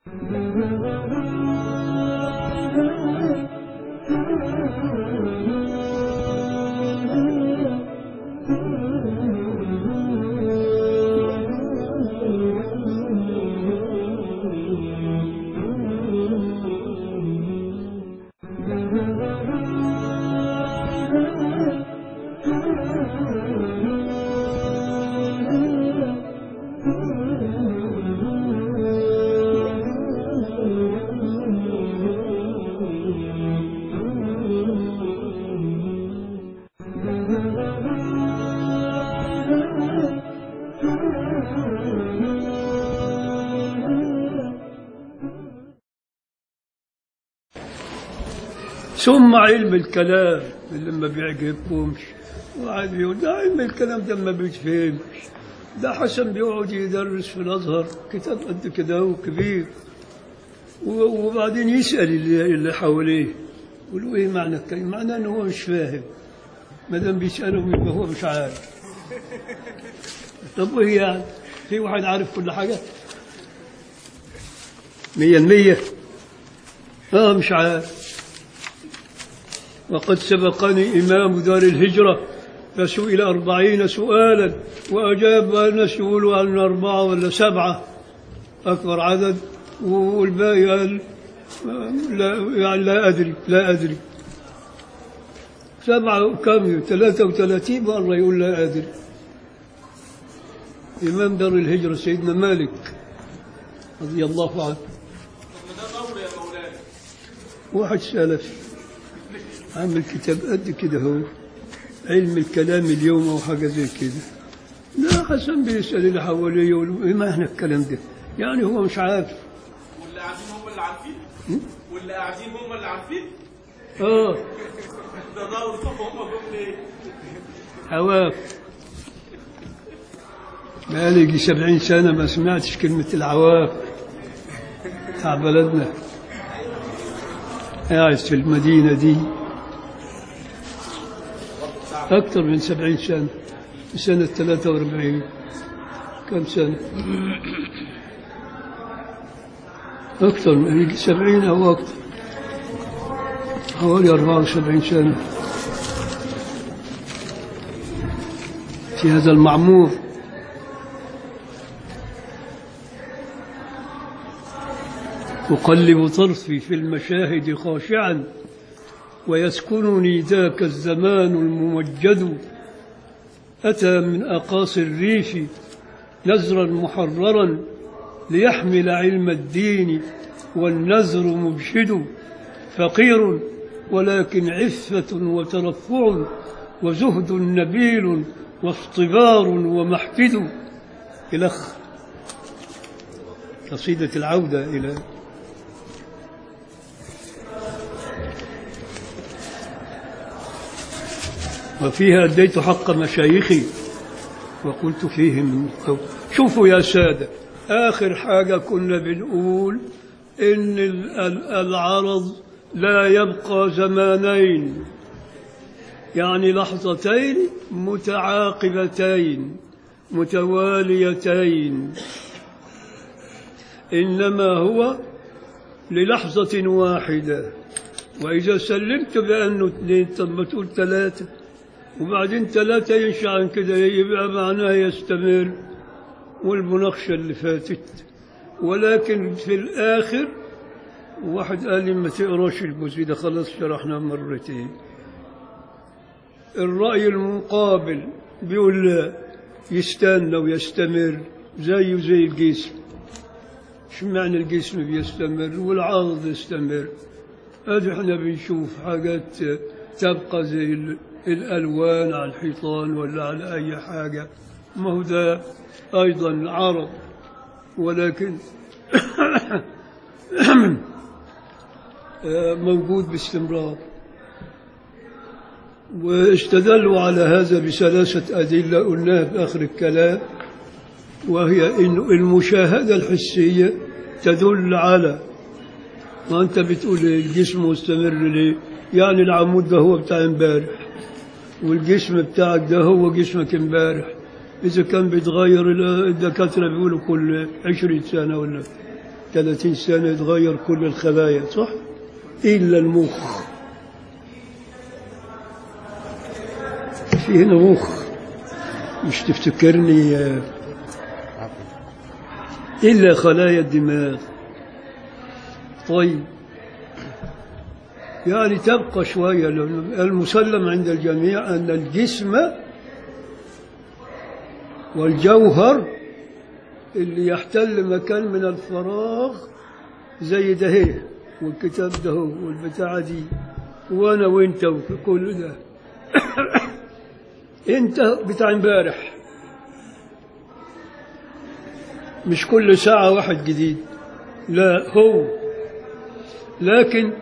ثم علم الكلام اللي ما بيعجبكمش وقعد يقول ده علم الكلام ده ما بيتفهمش ده حسن بيقعد يدرس في الازهر كتاب قد كده هو كبير و- وبعدين يسال اللي, اللي حواليه يقول له ايه معنى الكلام؟ معناه ان هو مش فاهم ما دام بيسالهم يبقى هو مش عارف طب وايه يعني؟ في واحد عارف كل حاجه؟ مية المية اه مش عارف وقد سبقني إمام دار الهجرة فسئل أربعين سؤالا وأجاب الناس يقولوا أن أربعة ولا سبعة أكبر عدد والباقي قال لا يعني لا أدري لا أدري سبعة كم ثلاثة وثلاثين مرة يقول لا أدري إمام دار الهجرة سيدنا مالك رضي الله عنه واحد سلفي عامل كتاب قد كده هو علم الكلام اليوم او حاجه زي كده لا حسن بيسال اللي حواليه يقول ايه معنى الكلام ده يعني هو مش عارف واللي قاعدين هم اللي عارفين واللي قاعدين هم اللي عارفين اه ده دار الصف هم بيقولوا ايه عواف بقالي يجي سبعين سنة ما سمعتش كلمة العواف بتاع بلدنا قاعد في المدينة دي أكثر من سبعين سنة سنة ثلاثة وأربعين كم سنة أكثر من يجي سبعين أو أكثر حوالي أربعة وسبعين سنة في هذا المعمور أقلب طرفي في المشاهد خاشعا ويسكنني ذاك الزمان الممجد أتى من أقاصي الريف نزرا محررا ليحمل علم الدين والنزر مبشد فقير ولكن عفة وترفع وزهد نبيل واصطبار ومحفد الأخ قصيدة العودة إلى وفيها أديت حق مشايخي وقلت فيهم من قول شوفوا يا سادة آخر حاجة كنا بنقول إن ال- ال- العرض لا يبقى زمانين يعني لحظتين متعاقبتين متواليتين إنما هو للحظة واحدة وإذا سلمت بأنه اثنين طب ما تقول ثلاثة وبعدين ثلاثة ينشأ عن كده يبقى معناه يستمر والمناقشة اللي فاتت ولكن في الآخر واحد قال لي ما تقراش الجزء ده خلاص شرحناه مرتين الرأي المقابل بيقول لا يستنى ويستمر زيه زي الجسم شو معنى الجسم بيستمر والعرض يستمر هذا احنا بنشوف حاجات تبقى زي ال- الألوان على الحيطان ولا على أي حاجة ما هو ده أيضا عرض ولكن موجود باستمرار واستدلوا على هذا بثلاثة أدلة قلناها في آخر الكلام وهي إن المشاهدة الحسية تدل على ما أنت بتقول الجسم مستمر ليه يعني العمود ده هو بتاع امبارح والجسم بتاعك ده هو جسمك امبارح إذا كان بيتغير الدكاترة بيقولوا كل عشرين سنة ولا 30 سنة يتغير كل الخلايا صح؟ إلا المخ في هنا مخ مش تفتكرني آه، إلا خلايا الدماغ طيب يعني تبقى شوية لأنه المسلم عند الجميع أن الجسم والجوهر اللي يحتل مكان من الفراغ زي ده هي والكتاب ده هو والبتاعة دي وأنا وأنت وكل ده أنت بتاع امبارح مش كل ساعة واحد جديد لا هو لكن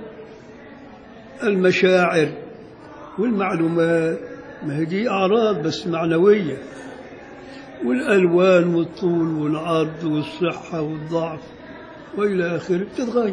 المشاعر والمعلومات ما هي دي أعراض بس معنوية والألوان والطول والعرض والصحة والضعف وإلى آخره بتتغير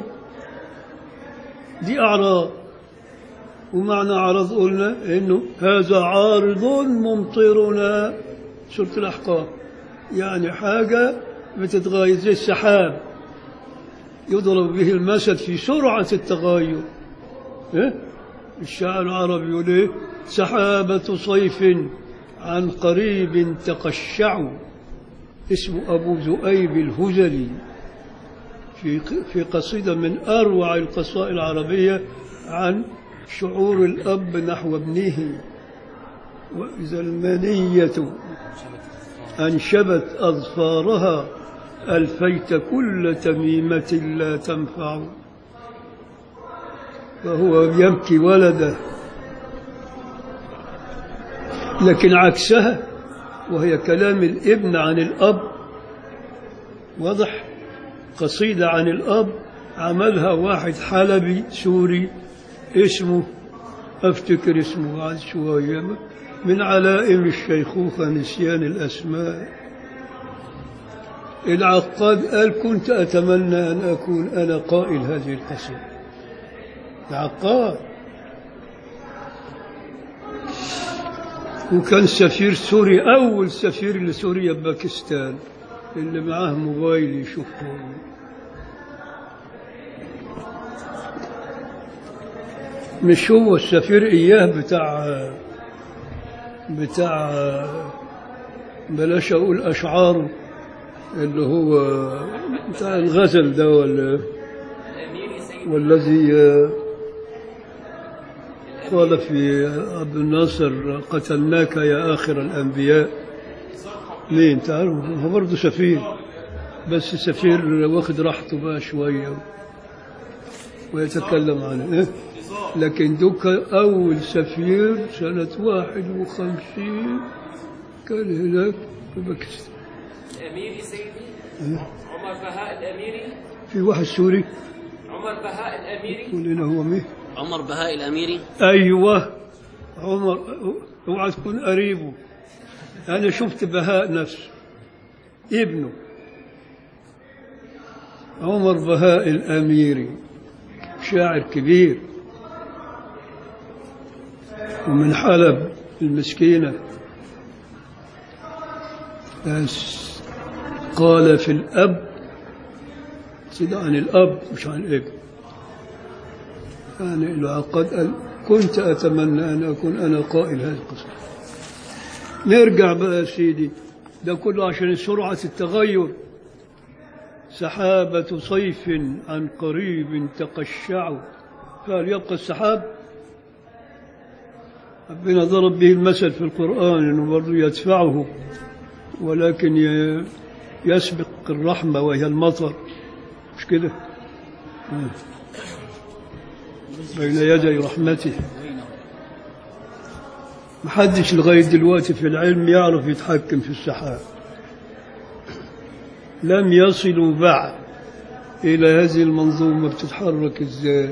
دي أعراض ومعنى عرض قلنا إنه هذا عارض ممطرنا سورة الأحقاف يعني حاجة بتتغير زي السحاب يضرب به المثل في سرعة التغير إيه؟ الشاعر العربي يقول إيه؟ سحابة صيف عن قريب تقشع اسمه أبو ذؤيب الهزلي في في قصيدة من أروع القصائد العربية عن شعور الأب نحو ابنه وإذا المنية أنشبت أظفارها ألفيت كل تميمة لا تنفع فهو يبكي ولده لكن عكسها وهي كلام الابن عن الأب واضح قصيدة عن الأب عملها واحد حلبي سوري اسمه أفتكر اسمه بعد شوية من علائم الشيخوخة نسيان الأسماء العقاد قال كنت أتمنى أن أكون أنا قائل هذه القصيدة العقاد وكان سفير سوري أول سفير لسوريا بباكستان اللي معاه موبايل يشوفه مش هو السفير إياه بتاع بتاع بلاش أقول أشعاره اللي هو بتاع الغزل ده ولا والذي قال في عبد الناصر قتلناك يا آخر الأنبياء مين تعرف هو برضه سفير بس سفير واخد راحته بقى شوية ويتكلم عنه إيه؟ لكن دوك أول سفير سنة واحد وخمسين كان هناك في باكستان الأميري سيدي عمر بهاء الأميري في واحد سوري عمر بهاء الأميري قلنا هو مين عمر بهاء الأميري أيوة عمر اوعى تكون قريبه أنا شفت بهاء نفسه ابنه عمر بهاء الأميري شاعر كبير ومن حلب المسكينة بس قال في الأب سيد عن الأب مش عن الابن يعني العقاد قال كنت أتمنى أن أكون أنا قائل هذه القصة نرجع بقى يا سيدي ده كله عشان سرعة التغير سحابة صيف عن قريب تقشع قال يبقى السحاب ربنا ضرب به المثل في القرآن أنه برضه يدفعه ولكن ي- يسبق الرحمة وهي المطر مش كده آه. بين يدي رحمته محدش لغاية دلوقتي في العلم يعرف يتحكم في السحاب لم يصلوا بعد إلى هذه المنظومة بتتحرك إزاي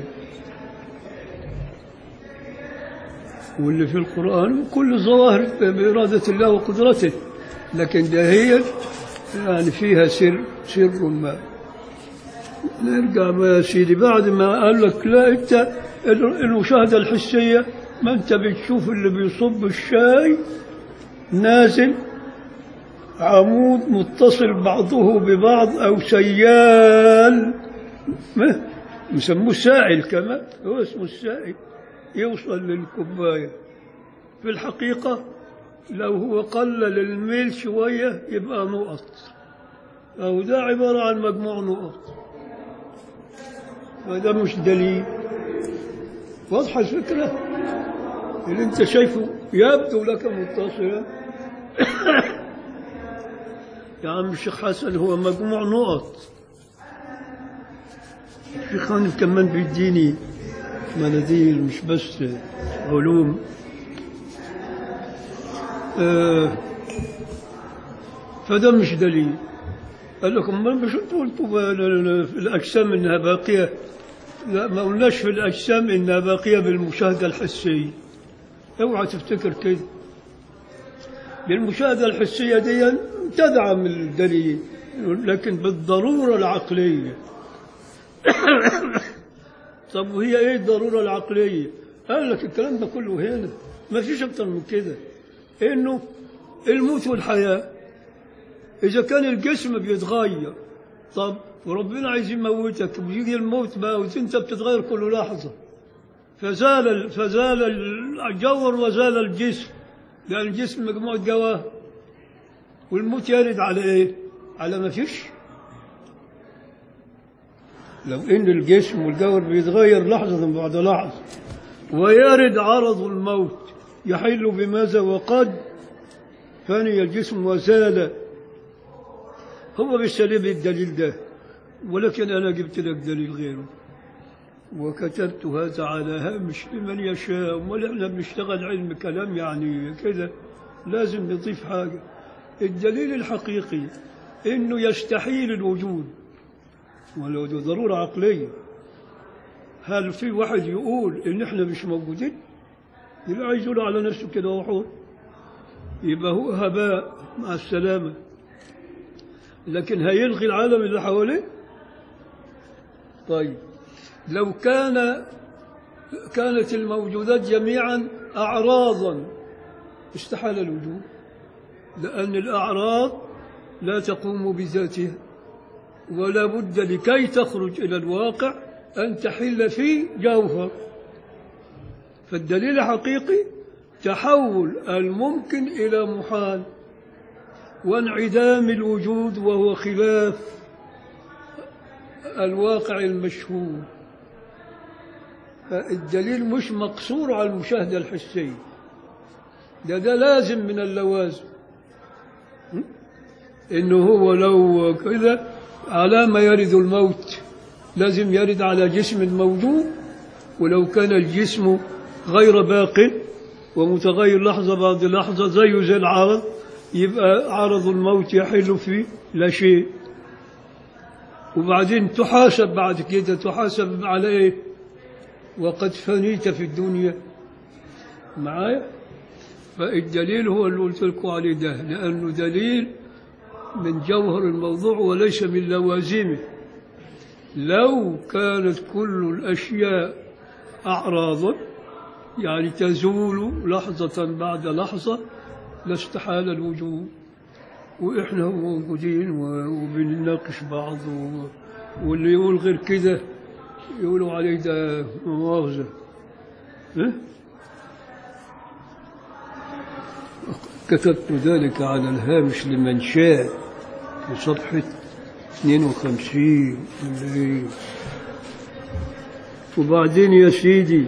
واللي في القرآن كل ظواهر بإرادة الله وقدرته لكن ده هي يعني فيها سر سر ما نرجع بقى يا سيدي بعد ما قال لك لا انت المشاهده الحسيه ما انت بتشوف اللي بيصب الشاي نازل عمود متصل بعضه ببعض أو سيال ما يسموه سائل كمان هو اسمه السائل يوصل للكوباية في الحقيقة لو هو قلل الميل شوية يبقى نقط أو ده عبارة عن مجموع نقط فده مش دليل واضحة الفكرة اللي انت شايفه يبدو لك متصلا يا عم الشيخ حسن هو مجموع نقط الشيخ خالد كمان بيديني مناديل مش بس علوم آه فده مش دليل قال لكم ما مش انتوا قلتوا بقى في الاجسام انها باقيه لا ما قلناش في الاجسام انها باقيه بالمشاهده الحسيه اوعى تفتكر كده بالمشاهده الحسيه دي تدعم الدليل لكن بالضروره العقليه طب وهي ايه الضروره العقليه قال لك الكلام ده كله هنا ما فيش اكتر من كده انه الموت والحياه اذا كان الجسم بيتغير طب وربنا عايز يموتك ويجي الموت بقى وانت بتتغير كل لحظه فزال ال- فزال الجوهر وزال الجسم لان الجسم مجموعه جواهر والموت يرد على ايه؟ على ما فيش لو ان الجسم والجوهر بيتغير لحظه بعد لحظه ويرد عرض الموت يحل بماذا وقد فني الجسم وزال هو بيستلم الدليل ده ولكن أنا جبت لك دليل غيره وكتبت هذا على هامش لمن يشاء ولا احنا بنشتغل علم كلام يعني كده لازم نضيف حاجة الدليل الحقيقي انه يستحيل الوجود ولو ده ضرورة عقلية هل في واحد يقول ان احنا مش موجودين يبقى عايز يقول على نفسه كده وحور يبقى هو هباء مع السلامة لكن هيلغي العالم اللي حواليه طيب لو كان كانت الموجودات جميعا أعراضا استحال الوجود لأن الأعراض لا تقوم بذاتها ولا بد لكي تخرج إلى الواقع أن تحل في جوهر فالدليل الحقيقي تحول الممكن إلى محال وانعدام الوجود وهو خلاف الواقع المشهود الدليل مش مقصور على المشاهدة الحسية ده ده لازم من اللوازم م? إنه هو لو كذا على ما يرد الموت لازم يرد على جسم موجود ولو كان الجسم غير باق ومتغير لحظة بعد لحظة زيه زي العرض يبقى عرض الموت يحل فيه لا شيء وبعدين تحاسب بعد كده تحاسب على ايه وقد فنيت في الدنيا معايا فالدليل هو اللي قلت لكم عليه ده لأنه دليل من جوهر الموضوع وليس من لوازمه لو كانت كل الأشياء أعراضا يعني تزول لحظة بعد لحظة لاستحال الوجود وإحنا موجودين و- وبنناقش بعض و- واللي يقول غير كده يقولوا عليه ده مؤاخذة إيه؟ كتبت ذلك على الهامش لمن شاء في صفحة 52 ولا إيه؟ وبعدين يا سيدي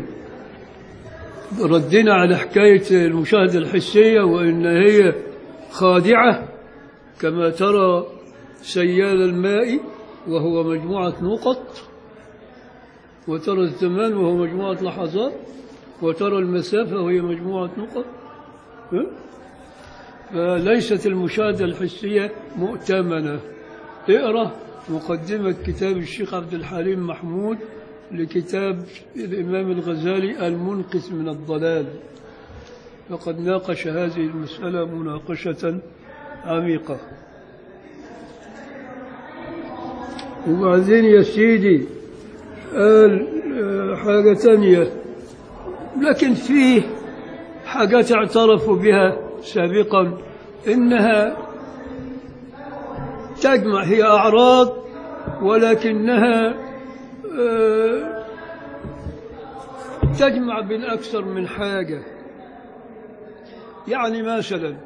ردنا على حكاية المشاهدة الحسية وإن هي خادعة كما ترى سيال الماء وهو مجموعة نقط وترى الزمان وهو مجموعة لحظات وترى المسافة وهي مجموعة نقط ها؟ فليست المشاهدة الحسية مؤتمنة اقرأ مقدمة كتاب الشيخ عبد الحليم محمود لكتاب الإمام الغزالي المنقذ من الضلال فقد ناقش هذه المسألة مناقشة عميقة وبعدين يا سيدي قال آه، حاجة تانية لكن فيه حاجات اعترفوا بها سابقا إنها تجمع هي أعراض ولكنها آه، تجمع بين أكثر من حاجة يعني مثلا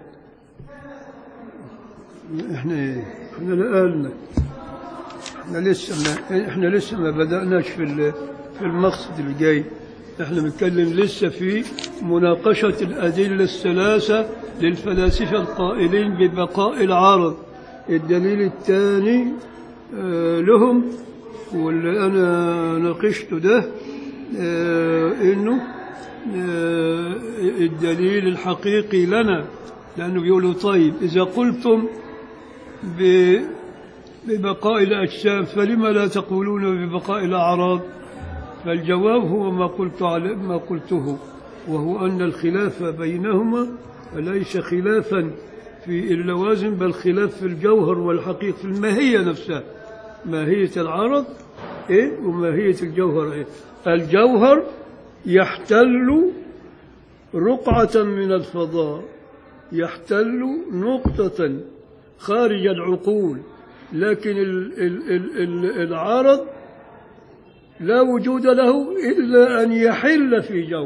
احنا احنا لقالنا احنا لسه ما احنا لسه ما بدأناش في ال- في المقصد الجاي احنا بنتكلم لسه في مناقشة الأدلة الثلاثة للفلاسفة القائلين ببقاء العرض الدليل الثاني آه، لهم واللي أنا ناقشته ده آه، إنه آه، الدليل الحقيقي لنا لأنه بيقولوا طيب إذا قلتم ب- ببقاء الأجسام فلما لا تقولون ببقاء الأعراض فالجواب هو ما قلت على ما قلته وهو أن الخلاف بينهما ليس خلافا في اللوازم بل خلاف في الجوهر والحقيقة في الماهية نفسها ماهية العرض إيه وماهية الجوهر إيه الجوهر يحتل رقعة من الفضاء يحتل نقطة خارج العقول لكن ال ال ال ال العرض لا وجود له إلا أن يحل في جو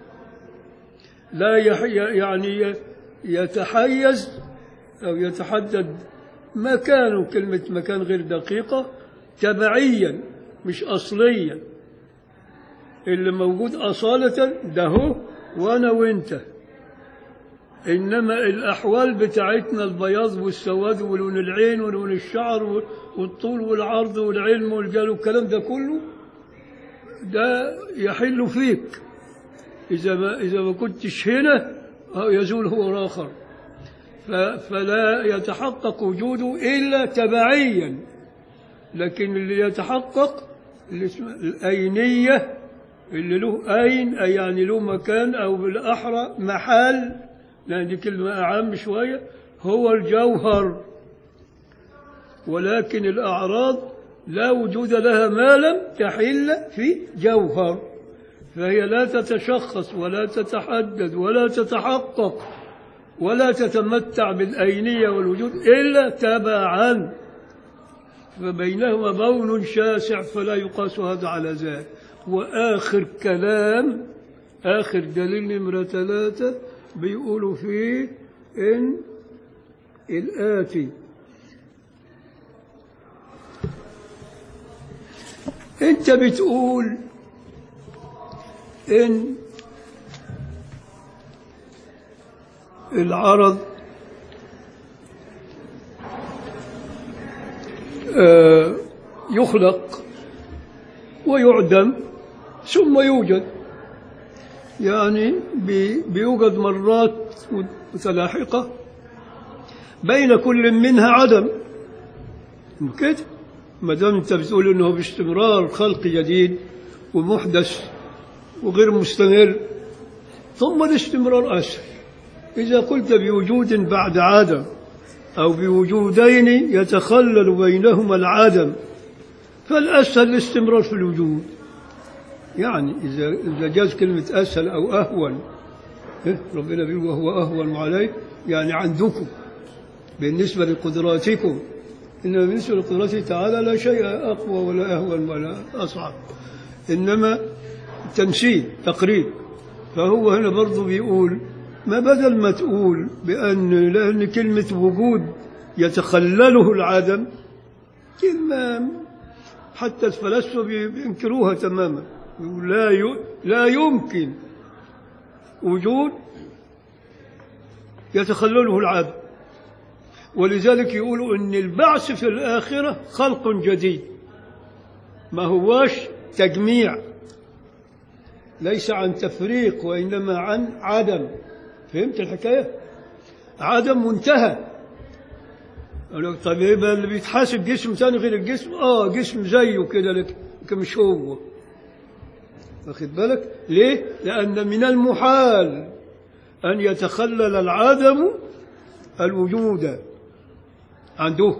لا يح يعني يتحيز أو يتحدد مكانه كلمة مكان غير دقيقة تبعيا مش أصليا اللي موجود أصالة ده هو وأنا وأنت إنما الأحوال بتاعتنا البياض والسواد ولون العين ولون الشعر والطول والعرض والعلم والجال والكلام ده كله ده يحل فيك إذا ما إذا ما كنتش هنا يزول هو آخر ف- فلا يتحقق وجوده إلا تبعيا لكن اللي يتحقق اللي اسمه الأينية اللي له أين أي يعني له مكان أو بالأحرى محل لأن دي كلمة أعم شوية هو الجوهر ولكن الأعراض لا وجود لها ما لم تحل في جوهر فهي لا تتشخص ولا تتحدد ولا تتحقق ولا تتمتع بالأينية والوجود إلا تبعا فبينهما بون شاسع فلا يقاس هذا على ذاك وآخر كلام آخر دليل نمرة ثلاثة بيقولوا فيه إن الآتي أنت بتقول إن العرض آه، يخلق ويعدم ثم يوجد يعني بي- بيوجد مرات متلاحقة بين كل منها عدم كده ما دام انت بتقول انه باستمرار خلق جديد ومحدث وغير مستمر ثم الاستمرار اسهل اذا قلت بوجود بعد عدم او بوجودين يتخلل بينهما العدم فالاسهل الاستمرار في الوجود يعني إذا إذا جاز كلمة أسهل أو أهون إيه؟ ربنا بيقول وهو أهون عليه يعني عندكم بالنسبة لقدراتكم إنما بالنسبة لقدراته تعالى لا شيء أقوى ولا أهون ولا أصعب إنما تمثيل تقريب فهو هنا برضه بيقول ما بدل ما تقول بأن لأن كلمة وجود يتخلله العدم كلمة حتى الفلاسفة بي- بينكروها تماما يقول لا ي... لا يمكن وجود يتخلله العدم ولذلك يقولوا ان البعث في الاخره خلق جديد ما هواش تجميع ليس عن تفريق وانما عن عدم فهمت الحكايه عدم منتهى أقول لك طيب يبقى اللي بيتحاسب جسم ثاني غير الجسم اه جسم زيه كده لكن مش هو واخد بالك ليه لان من المحال ان يتخلل العدم الوجود عنده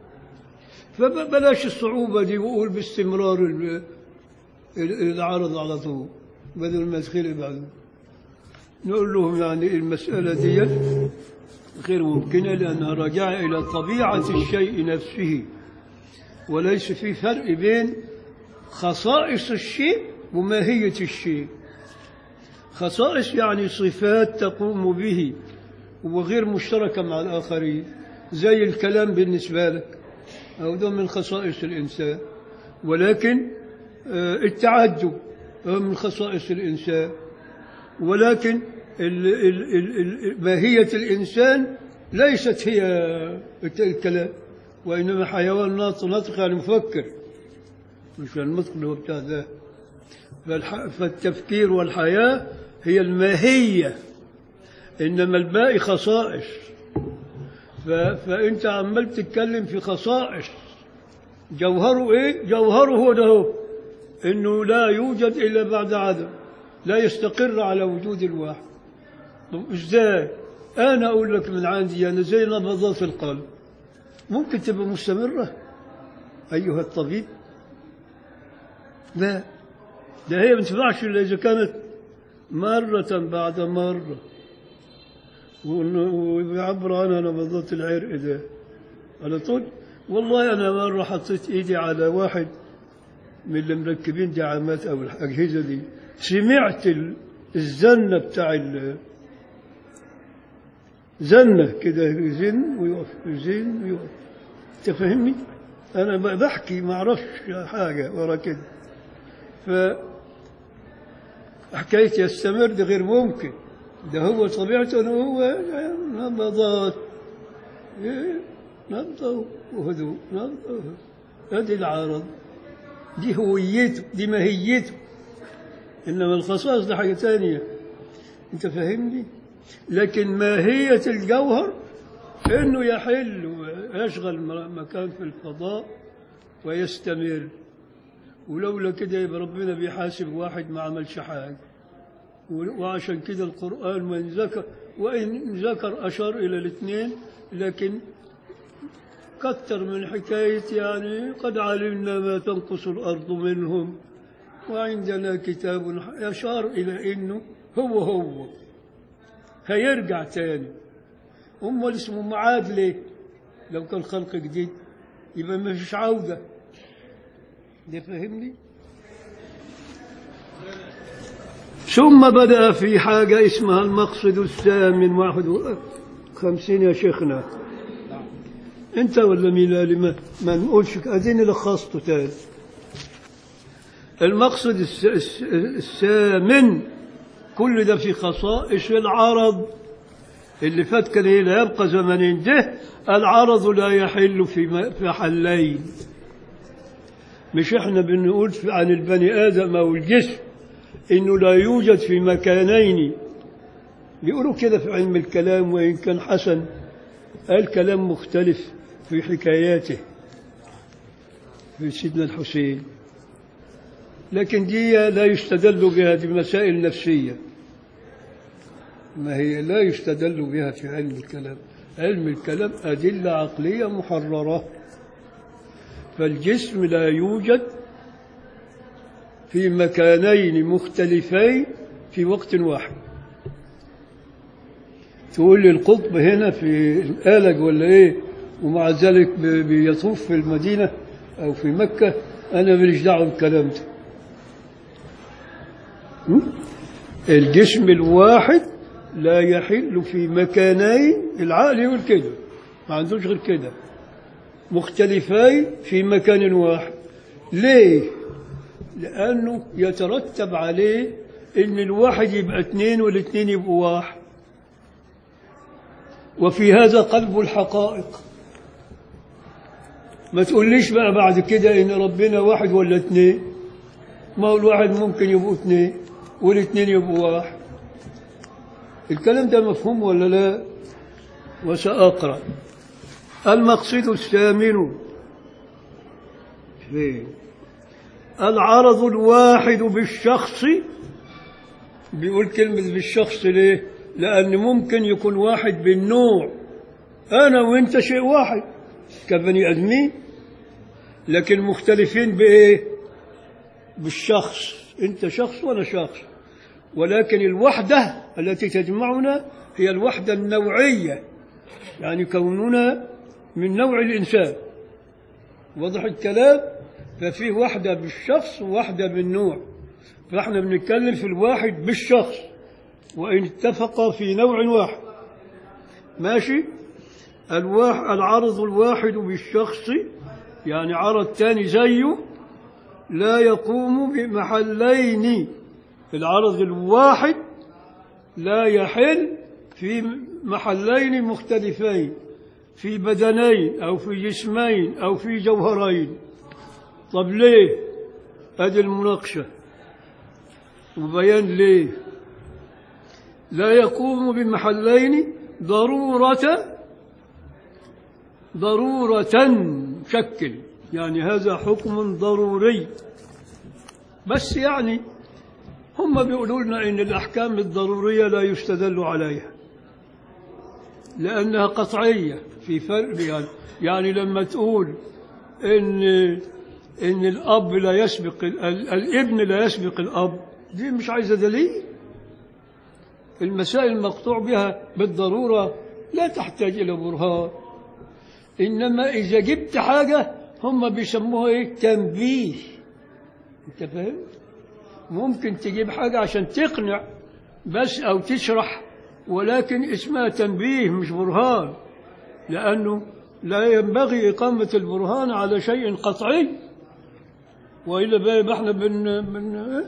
فبلاش الصعوبة دي وقول باستمرار ال- ال- العرض على طول بدل ما تخيل بعد نقول لهم يعني المسألة دي غير ممكنة لأنها راجعة إلى طبيعة الشيء نفسه وليس في فرق بين خصائص الشيء وماهية الشيء خصائص يعني صفات تقوم به وغير مشتركة مع الآخرين زي الكلام بالنسبة لك أو ده من خصائص الإنسان ولكن آه، التعجب هو من خصائص الإنسان ولكن ال ال ال ال ماهية الإنسان ليست هي الكلام وإنما حيوان ناطق ناطق يعني مفكر مش النطق اللي هو بتاع ده فالح- فالتفكير والحياة هي الماهية إنما الباقي خصائص ف... فأنت عمال تتكلم في خصائص جوهره إيه؟ جوهره هو ده هو إنه لا يوجد إلا بعد عدم لا يستقر على وجود الواحد طب إزاي؟ أنا أقول لك من عندي أنا زي نبضات القلب ممكن تبقى مستمرة أيها الطبيب لا ده هي ما تنفعش إلا إذا كانت مرة بعد مرة وإنه- ويعبر عنها نبضات العرق ده على طول والله أنا مرة حطيت إيدي على واحد من اللي مركبين دعامات أو الأجهزة دي سمعت ال- الزنة بتاع ال زنة كده يزن ويقف يزن ويقف أنت فاهمني؟ أنا ب- بحكي ما أعرفش حاجة ورا كده ف حكاية يستمر ده غير ممكن ده هو طبيعته انه هو نبضات إيه، نبضة وهدوء نبضة وهدوء. هذه العرض دي هويته دي ماهيته انما الخصائص ده حاجة ثانية انت فاهمني لكن ماهية الجوهر انه يحل ويشغل م- مكان في الفضاء ويستمر ولولا كده يبقى ربنا بيحاسب واحد ما عملش حاجة وعشان كده القرآن وإن ذكر وإن ذكر أشار إلى الاثنين لكن كثر من حكاية يعني قد علمنا ما تنقص الأرض منهم وعندنا كتاب يشار إلى إنه هو هو هيرجع تاني أمال اسمه معاد ليه لو كان خلق جديد يبقى ما فيش عودة ده فهمني ثم بدأ في حاجة اسمها المقصد الثامن واحد وخمسين يا شيخنا انت ولا مين اللي ما, ما نقولش اديني لخصته تاني المقصد الس- الس- الثامن كل ده في خصائص العرض اللي فات كان إيه؟ لا يبقى زمن ده العرض لا يحل في م- في حلين مش احنا بنقول في- عن البني ادم او الجسم انه لا يوجد في مكانين بيقولوا كده في علم الكلام وان كان حسن الكلام مختلف في حكاياته في سيدنا الحسين لكن دي لا يستدل بها دي مسائل نفسية ما هي لا يستدل بها في علم الكلام علم الكلام أدلة عقلية محررة فالجسم لا يوجد في مكانين مختلفين في وقت واحد تقول لي القطب هنا في الآلج ولا إيه ومع ذلك بي- بيطوف في المدينة أو في مكة أنا ماليش دعوة بالكلام ده م? الجسم الواحد لا يحل في مكانين العقل يقول كده ما عندوش غير كده مختلفين في مكان واحد ليه لأنه يترتب عليه إن الواحد يبقى اثنين والاثنين يبقوا واحد وفي هذا قلب الحقائق ما تقوليش بقى بعد كده إن ربنا واحد ولا اثنين ما هو الواحد ممكن يبقوا اثنين والاثنين يبقوا واحد الكلام ده مفهوم ولا لا وسأقرأ المقصد الثامن فين العرض الواحد بالشخص بيقول كلمة بالشخص ليه لأن ممكن يكون واحد بالنوع أنا وأنت شيء واحد كبني آدمين لكن مختلفين بإيه بالشخص أنت شخص وأنا شخص ولكن الوحدة التي تجمعنا هي الوحدة النوعية يعني كوننا من نوع الإنسان واضح الكلام ففيه واحدة بالشخص وواحدة بالنوع فاحنا بنتكلم في الواحد بالشخص وإن اتفق في نوع واحد ماشي الواح العرض الواحد بالشخص يعني عرض تاني زيه لا يقوم بمحلين العرض الواحد لا يحل في محلين مختلفين في بدنين أو في جسمين أو في جوهرين طب ليه هذه المناقشة وبيان ليه لا يقوم بمحلين ضرورة ضرورة شكل يعني هذا حكم ضروري بس يعني هم بيقولوا لنا ان الاحكام الضروريه لا يستدل عليها لانها قطعيه في فرق يعني يعني لما تقول ان ان الاب لا يسبق ال- ال- الابن لا يسبق الاب دي مش عايزه دليل المسائل المقطوع بها بالضروره لا تحتاج الى برهان انما اذا جبت حاجه هم بيسموها ايه تنبيه انت فاهم ممكن تجيب حاجه عشان تقنع بس او تشرح ولكن اسمها تنبيه مش برهان لانه لا ينبغي اقامه البرهان على شيء قطعي والا بقى يبقى احنا بن, بن إيه؟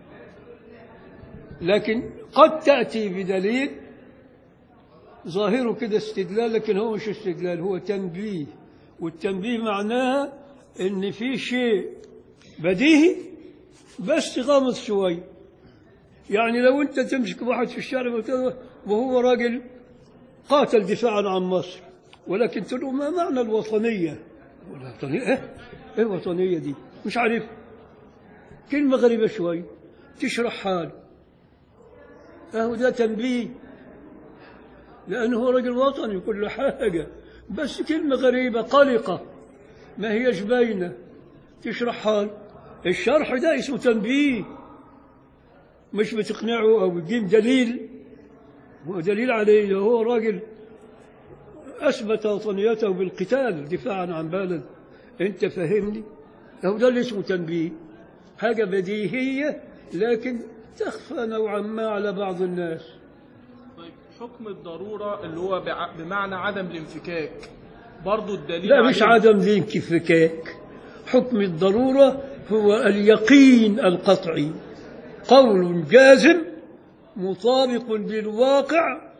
لكن قد تاتي بدليل ظاهره كده استدلال لكن هو مش استدلال هو تنبيه والتنبيه معناها ان في شيء بديهي بس غامض شوي يعني لو انت تمسك واحد في الشارع وت- وهو راجل قاتل دفاعا عن مصر ولكن تقول له ما معنى الوطنيه الوطنيه ايه ايه الوطنيه دي مش عارف كلمه غريبه شوي تشرح حال اهو ده تنبيه لأنه هو رجل وطني كل حاجة بس كلمة غريبة قلقة ما هيش باينة تشرح حال الشرح ده اسمه تنبيه مش بتقنعه أو بتجيب دليل هو دليل عليه هو راجل أثبت وطنيته بالقتال دفاعا عن بلد أنت فاهمني هو ده اللي اسمه تنبيه حاجة بديهية لكن تخفى نوعا ما على بعض الناس طيب حكم الضرورة اللي هو بع- بمعنى عدم الانفكاك برضو الدليل لا مش عليه- عدم ذي انفكاك حكم الضرورة هو اليقين القطعي قول جازم مطابق للواقع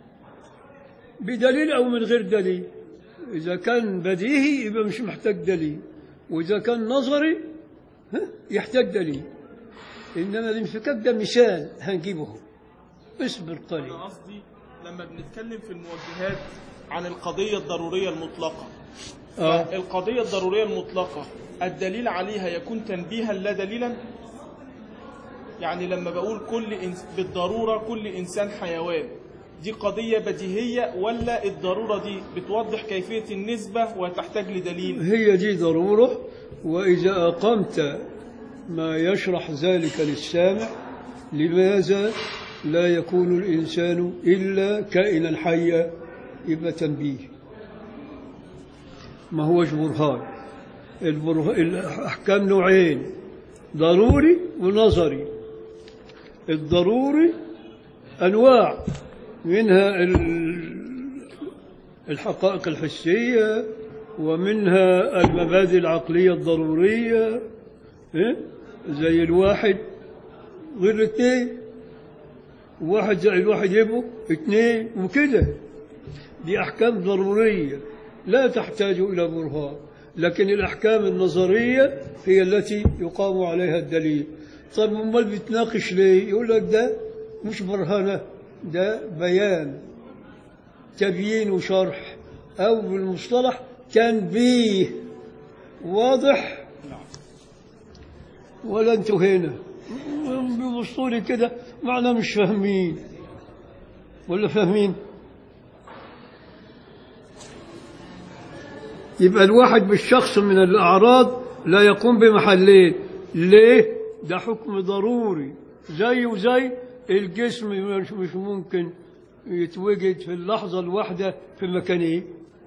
بدليل أو من غير دليل إذا كان بديهي يبقى مش محتاج دليل وإذا كان نظري ها، يحتاج دليل إنما الانفكاك ده مثال هنجيبه اصبر قليل أنا قصدي لما بنتكلم في الموجهات عن القضية الضرورية المطلقة آه. القضية الضرورية المطلقة الدليل عليها يكون تنبيها لا دليلا يعني لما بقول كل إنس بالضرورة كل إنسان حيوان دي قضية بديهية ولا الضرورة دي بتوضح كيفية النسبة وتحتاج لدليل هي دي ضرورة وإذا أقمت ما يشرح ذلك للسامع لماذا لا يكون الإنسان إلا كائنا حيا يبقى تنبيه ما هوش برهان البره... الأحكام نوعين ضروري ونظري الضروري أنواع منها ال- الحقائق الحسية ومنها المبادئ العقلية الضرورية إيه؟ زي الواحد غير الاثنين واحد زي الواحد يبقوا اثنين وكده دي أحكام ضرورية لا تحتاج إلى برهان لكن الأحكام النظرية هي التي يقام عليها الدليل طيب أمال بتناقش ليه يقول لك ده مش برهنة ده بيان تبيين وشرح أو بالمصطلح تنبيه واضح ولا انتوا هنا بيبصوا لي كده معنا مش فاهمين ولا فاهمين يبقى الواحد بالشخص من الأعراض لا يقوم بمحلين ليه؟ ده حكم ضروري زيه زي الجسم مش, مش ممكن يتوجد في اللحظة الواحدة في مكانين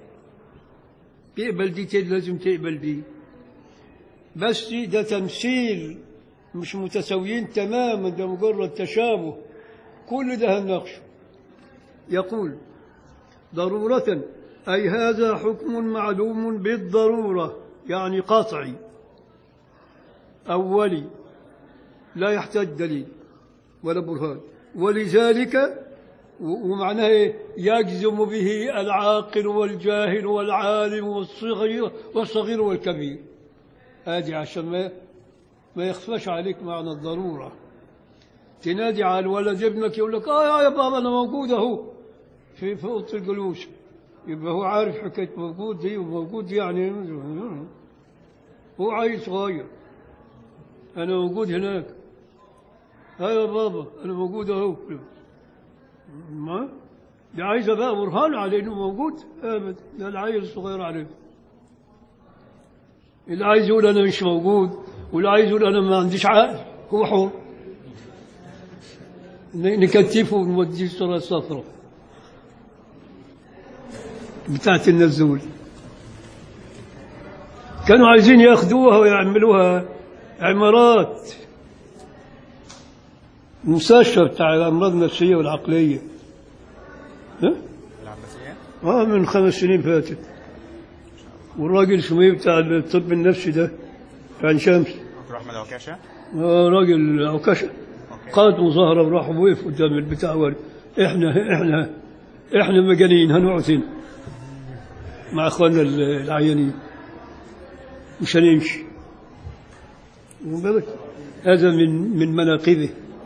تقبل دي تد- لازم تقبل دي بس ده تمثيل مش متساويين تماما ده مجرد تشابه كل ده هنناقشه يقول ضرورة أي هذا حكم معلوم بالضرورة يعني قطعي أولي لا يحتاج دليل ولا برهان ولذلك و- ومعناه إيه؟ يجزم به العاقل والجاهل والعالم والصغير والصغير والكبير هذه عشان ما ما يخفاش عليك معنى الضرورة تنادي على الولد ابنك يقول لك اه يا بابا انا موجود اهو في في اوضه الجلوس يبقى هو عارف حكايه موجود دي وموجود دي يعني هو عيل صغير انا موجود هناك اه يا بابا انا موجود اهو ما دي عايزه بقى برهان على انه موجود ابدا ده العيل الصغير عليه اللي عايز يقول انا مش موجود واللي عايز يقول انا ما عنديش عقل هو حر ن- نكتفه ونوديه الصورة الصفراء بتاعت النزول كانوا عايزين ياخدوها ويعملوها عمارات مستشفى بتاع الامراض النفسيه والعقليه ها؟ العباسية اه من خمس سنين فاتت والراجل اسمه ايه بتاع الطب النفسي ده في عين شمس دكتور احمد عكاشه آه راجل عكاشة اوكي قاد مظاهرة وراح وقف قدام البتاع وقال احنا احنا احنا مجانين هنقعد هنا مع اخواننا ال- العيانين مش هنمشي واخد بالك؟ هذا من من مناقبه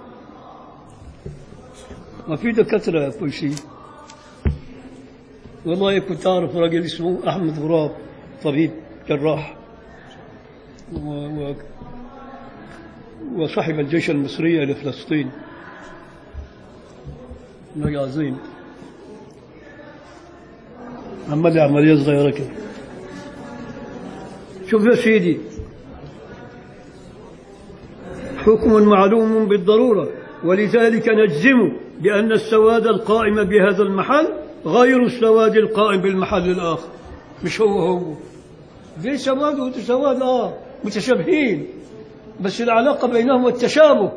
ما في دكاترة كويسين والله كنت أعرف راجل اسمه أحمد غراب طبيب جراح و... و... وصاحب الجيش المصري لفلسطين راجل عظيم عمل لي عملية صغيرة كده شوف يا سيدي حكم معلوم بالضرورة ولذلك نجزم بأن السواد القائم بهذا المحل غير السواد القائم بالمحل الآخر مش هو هو في سواد وده سواد آه متشابهين بس العلاقة بينهم التشابه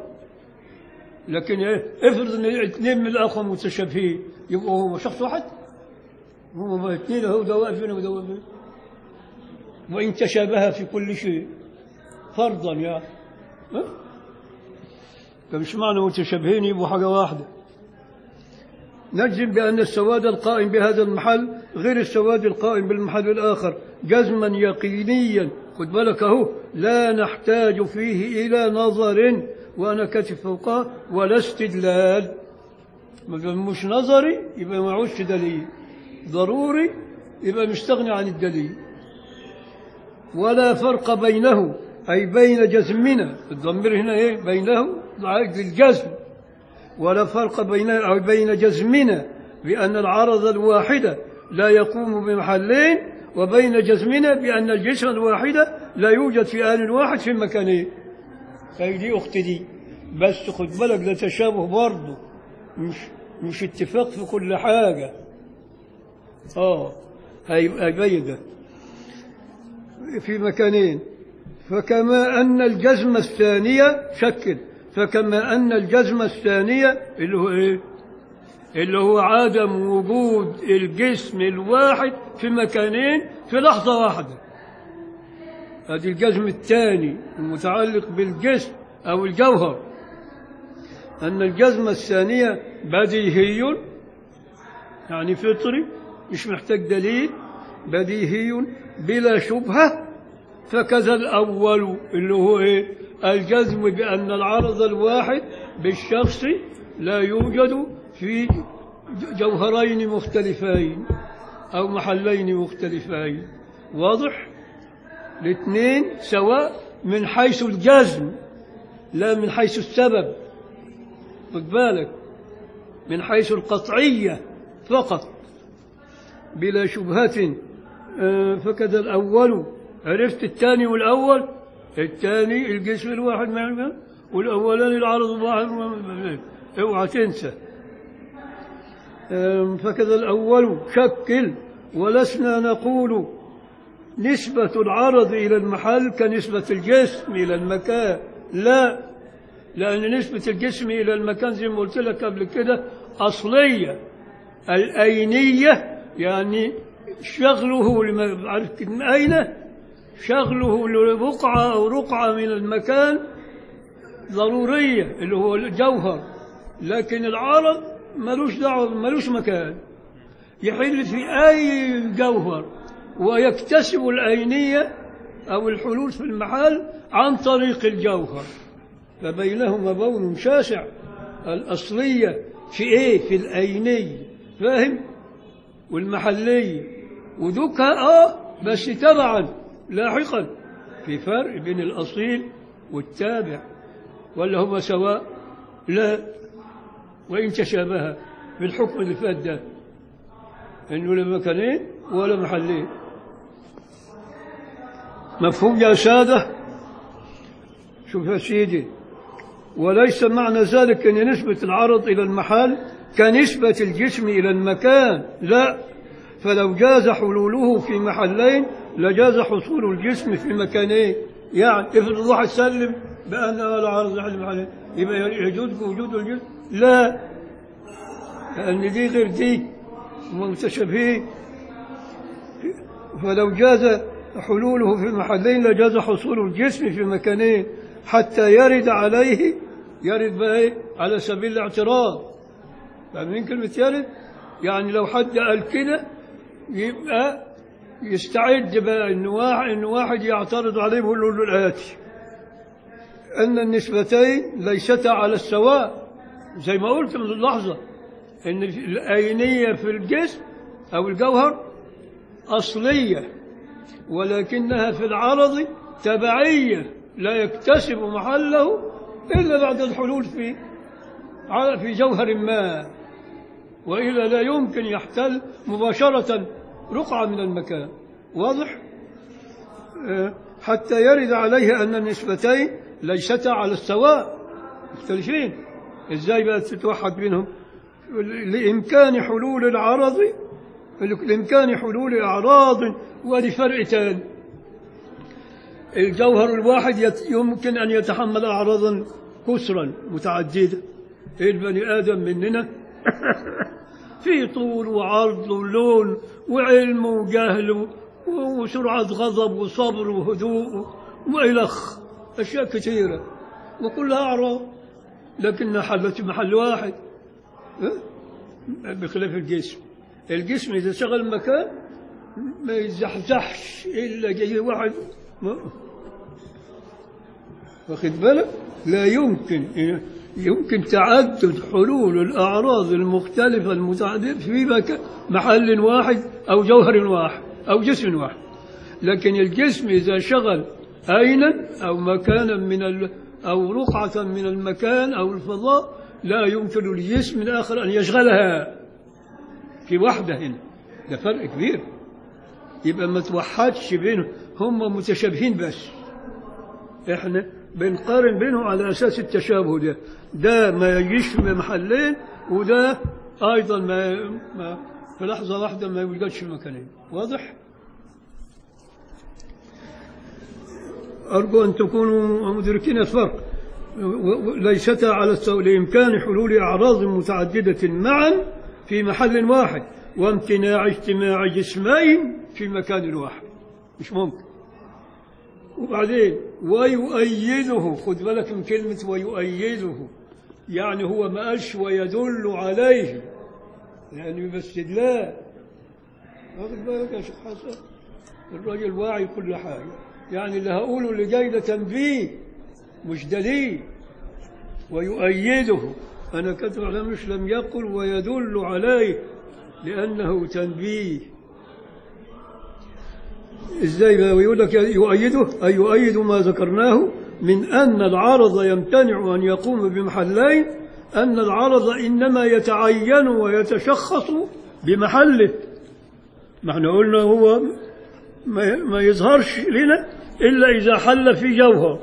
لكن إيه افرض ان اثنين من الاخوه متشابهين يبقوا هو شخص واحد هم اثنين هو ده واقف هنا وده واقف هنا وان تشابه في كل شيء فرضا يعني ها؟ فمش معنى متشابهين يبقوا حاجه واحده نجزم بأن السواد القائم بهذا المحل غير السواد القائم بالمحل الآخر جزما يقينيا خد بالك أهو لا نحتاج فيه إلى نظر وأنا كاتب فوقه ولا استدلال ما دام مش نظري يبقى معوش دليل ضروري يبقى مستغني عن الدليل ولا فرق بينه أي بين جزمنا الضمير هنا إيه بينه الجزم ولا فرق بين أو بين جزمنا بأن العرض الواحدة لا يقوم بمحلين وبين جزمنا بأن الجسم الواحدة لا يوجد في آن واحد في مكانين هي دي أخت دي بس خد بالك ده تشابه برضه مش مش اتفاق في كل حاجة اه هيبقى باين ده في مكانين فكما أن الجزم الثانية شكل فكما أن الجزم الثانية اللي هو إيه؟ اللي هو عدم وجود الجسم الواحد في مكانين في لحظة واحدة هذه الجزم الثاني المتعلق بالجسم أو الجوهر أن الجزم الثانية بديهي يعني فطري مش محتاج دليل بديهي بلا شبهة فكذا الأول اللي هو إيه الجزم بأن العرض الواحد بالشخص لا يوجد في جوهرين مختلفين أو محلين مختلفين واضح الاثنين سواء من حيث الجزم لا من حيث السبب خد بالك من حيث القطعية فقط بلا شبهة آه، فكذا الأول عرفت الثاني والأول الثاني الجسم الواحد مع والأولاني العرض الواحد اوعى تنسى أم، فكذا الأول شكل ولسنا نقول نسبة العرض إلى المحل كنسبة الجسم إلى المكان لا لأن نسبة الجسم إلى المكان زي ما قلت لك قبل كده أصلية الأينية يعني شغله لما عرفت من أين شغله لرقعة أو رقعة من المكان ضرورية اللي هو الجوهر لكن العرض ملوش دعوة ملوش مكان يحل في أي جوهر ويكتسب الأينية أو الحلول في المحل عن طريق الجوهر فبينهما بون شاسع الأصلية في إيه في الأينية فاهم والمحلية ودوكها آه بس تبعا لاحقا في فرق بين الأصيل والتابع ولا هما سواء لا وإن تشابه بالحكم اللي فات ده إنه لا مكانين ولا محلين مفهوم يا سادة شوف يا سيدي وليس معنى ذلك أن نسبة العرض إلى المحل كنسبة الجسم إلى المكان لا فلو جاز حلوله في محلين لجاز حصول الجسم في مكانين يعني افرض واحد سلم بأن العرض يحل محلين يبقى يجوز وجود الجسم لا لأن دي غير دي متشابهين فلو جاز حلوله في محلين لجاز حصول الجسم في مكانين حتى يرد عليه يرد بقى إيه؟ على سبيل الاعتراض فاهمين كلمة يرد؟ يعني لو حد قال كده يبقى يستعد بقى إن واحد, إن واحد يعترض عليه ويقول له الآتي أن النسبتين ليستا على السواء زي ما قلت من اللحظة إن الأينية في الجسم أو الجوهر أصلية ولكنها في العرض تبعية لا يكتسب محله إلا بعد الحلول في في جوهر ما وإلا لا يمكن يحتل مباشرة رقعة من المكان واضح؟ آه، حتى يرد عليه أن النسبتين ليستا على السواء مختلفين إزاي بقى تتوحد بينهم لإمكان حلول العرض لإمكان حلول أعراض ولفرق تاني الجوهر الواحد يت- يمكن أن يتحمل أعراضا كسرا متعددة البني آدم مننا في طول وعرض ولون وعلم وجهل و- وسرعة غضب وصبر وهدوء وإلخ أشياء كثيرة وكلها أعراض لكنها حلت في محل واحد ها؟ بخلاف الجسم الجسم إذا شغل مكان ما يزحزحش إلا جاي واحد ما- واخد بالك لا يمكن يمكن تعدد حلول الأعراض المختلفة المتعددة في مكان محل واحد أو جوهر واحد أو جسم واحد لكن الجسم إذا شغل أينا أو مكانا من ال أو رقعة من المكان أو الفضاء لا يمكن للجسم الآخر أن يشغلها في وحدة هنا ده فرق كبير يبقى ما توحدش بينهم هم متشابهين بس احنا بنقارن بينهم على اساس التشابه ده ده ما يجيش في محلين وده ايضا ما, ما في لحظه واحده ما يوجدش في مكانين واضح ارجو ان تكونوا مدركين الفرق و- و- ليستا على السوء لامكان حلول اعراض متعدده معا في محل واحد وامتناع اجتماع جسمين في مكان واحد مش ممكن وبعدين ويؤيده خد بالك من كلمة ويؤيده يعني هو ما قالش ويدل عليه يعني باستدلال واخد بالك يا شيخ حسن الراجل واعي كل حاجة يعني اللي هقوله اللي جاي ده تنبيه مش دليل ويؤيده أنا كتب على مش لم يقل ويدل عليه لأنه تنبيه ازاي بقى ويقول لك يؤيده أي يؤيد ما ذكرناه من أن العرض يمتنع أن يقوم بمحلين أن العرض إنما يتعين ويتشخص بمحله ما احنا قلنا هو ما ما يظهرش لنا إلا إذا حل في جوهر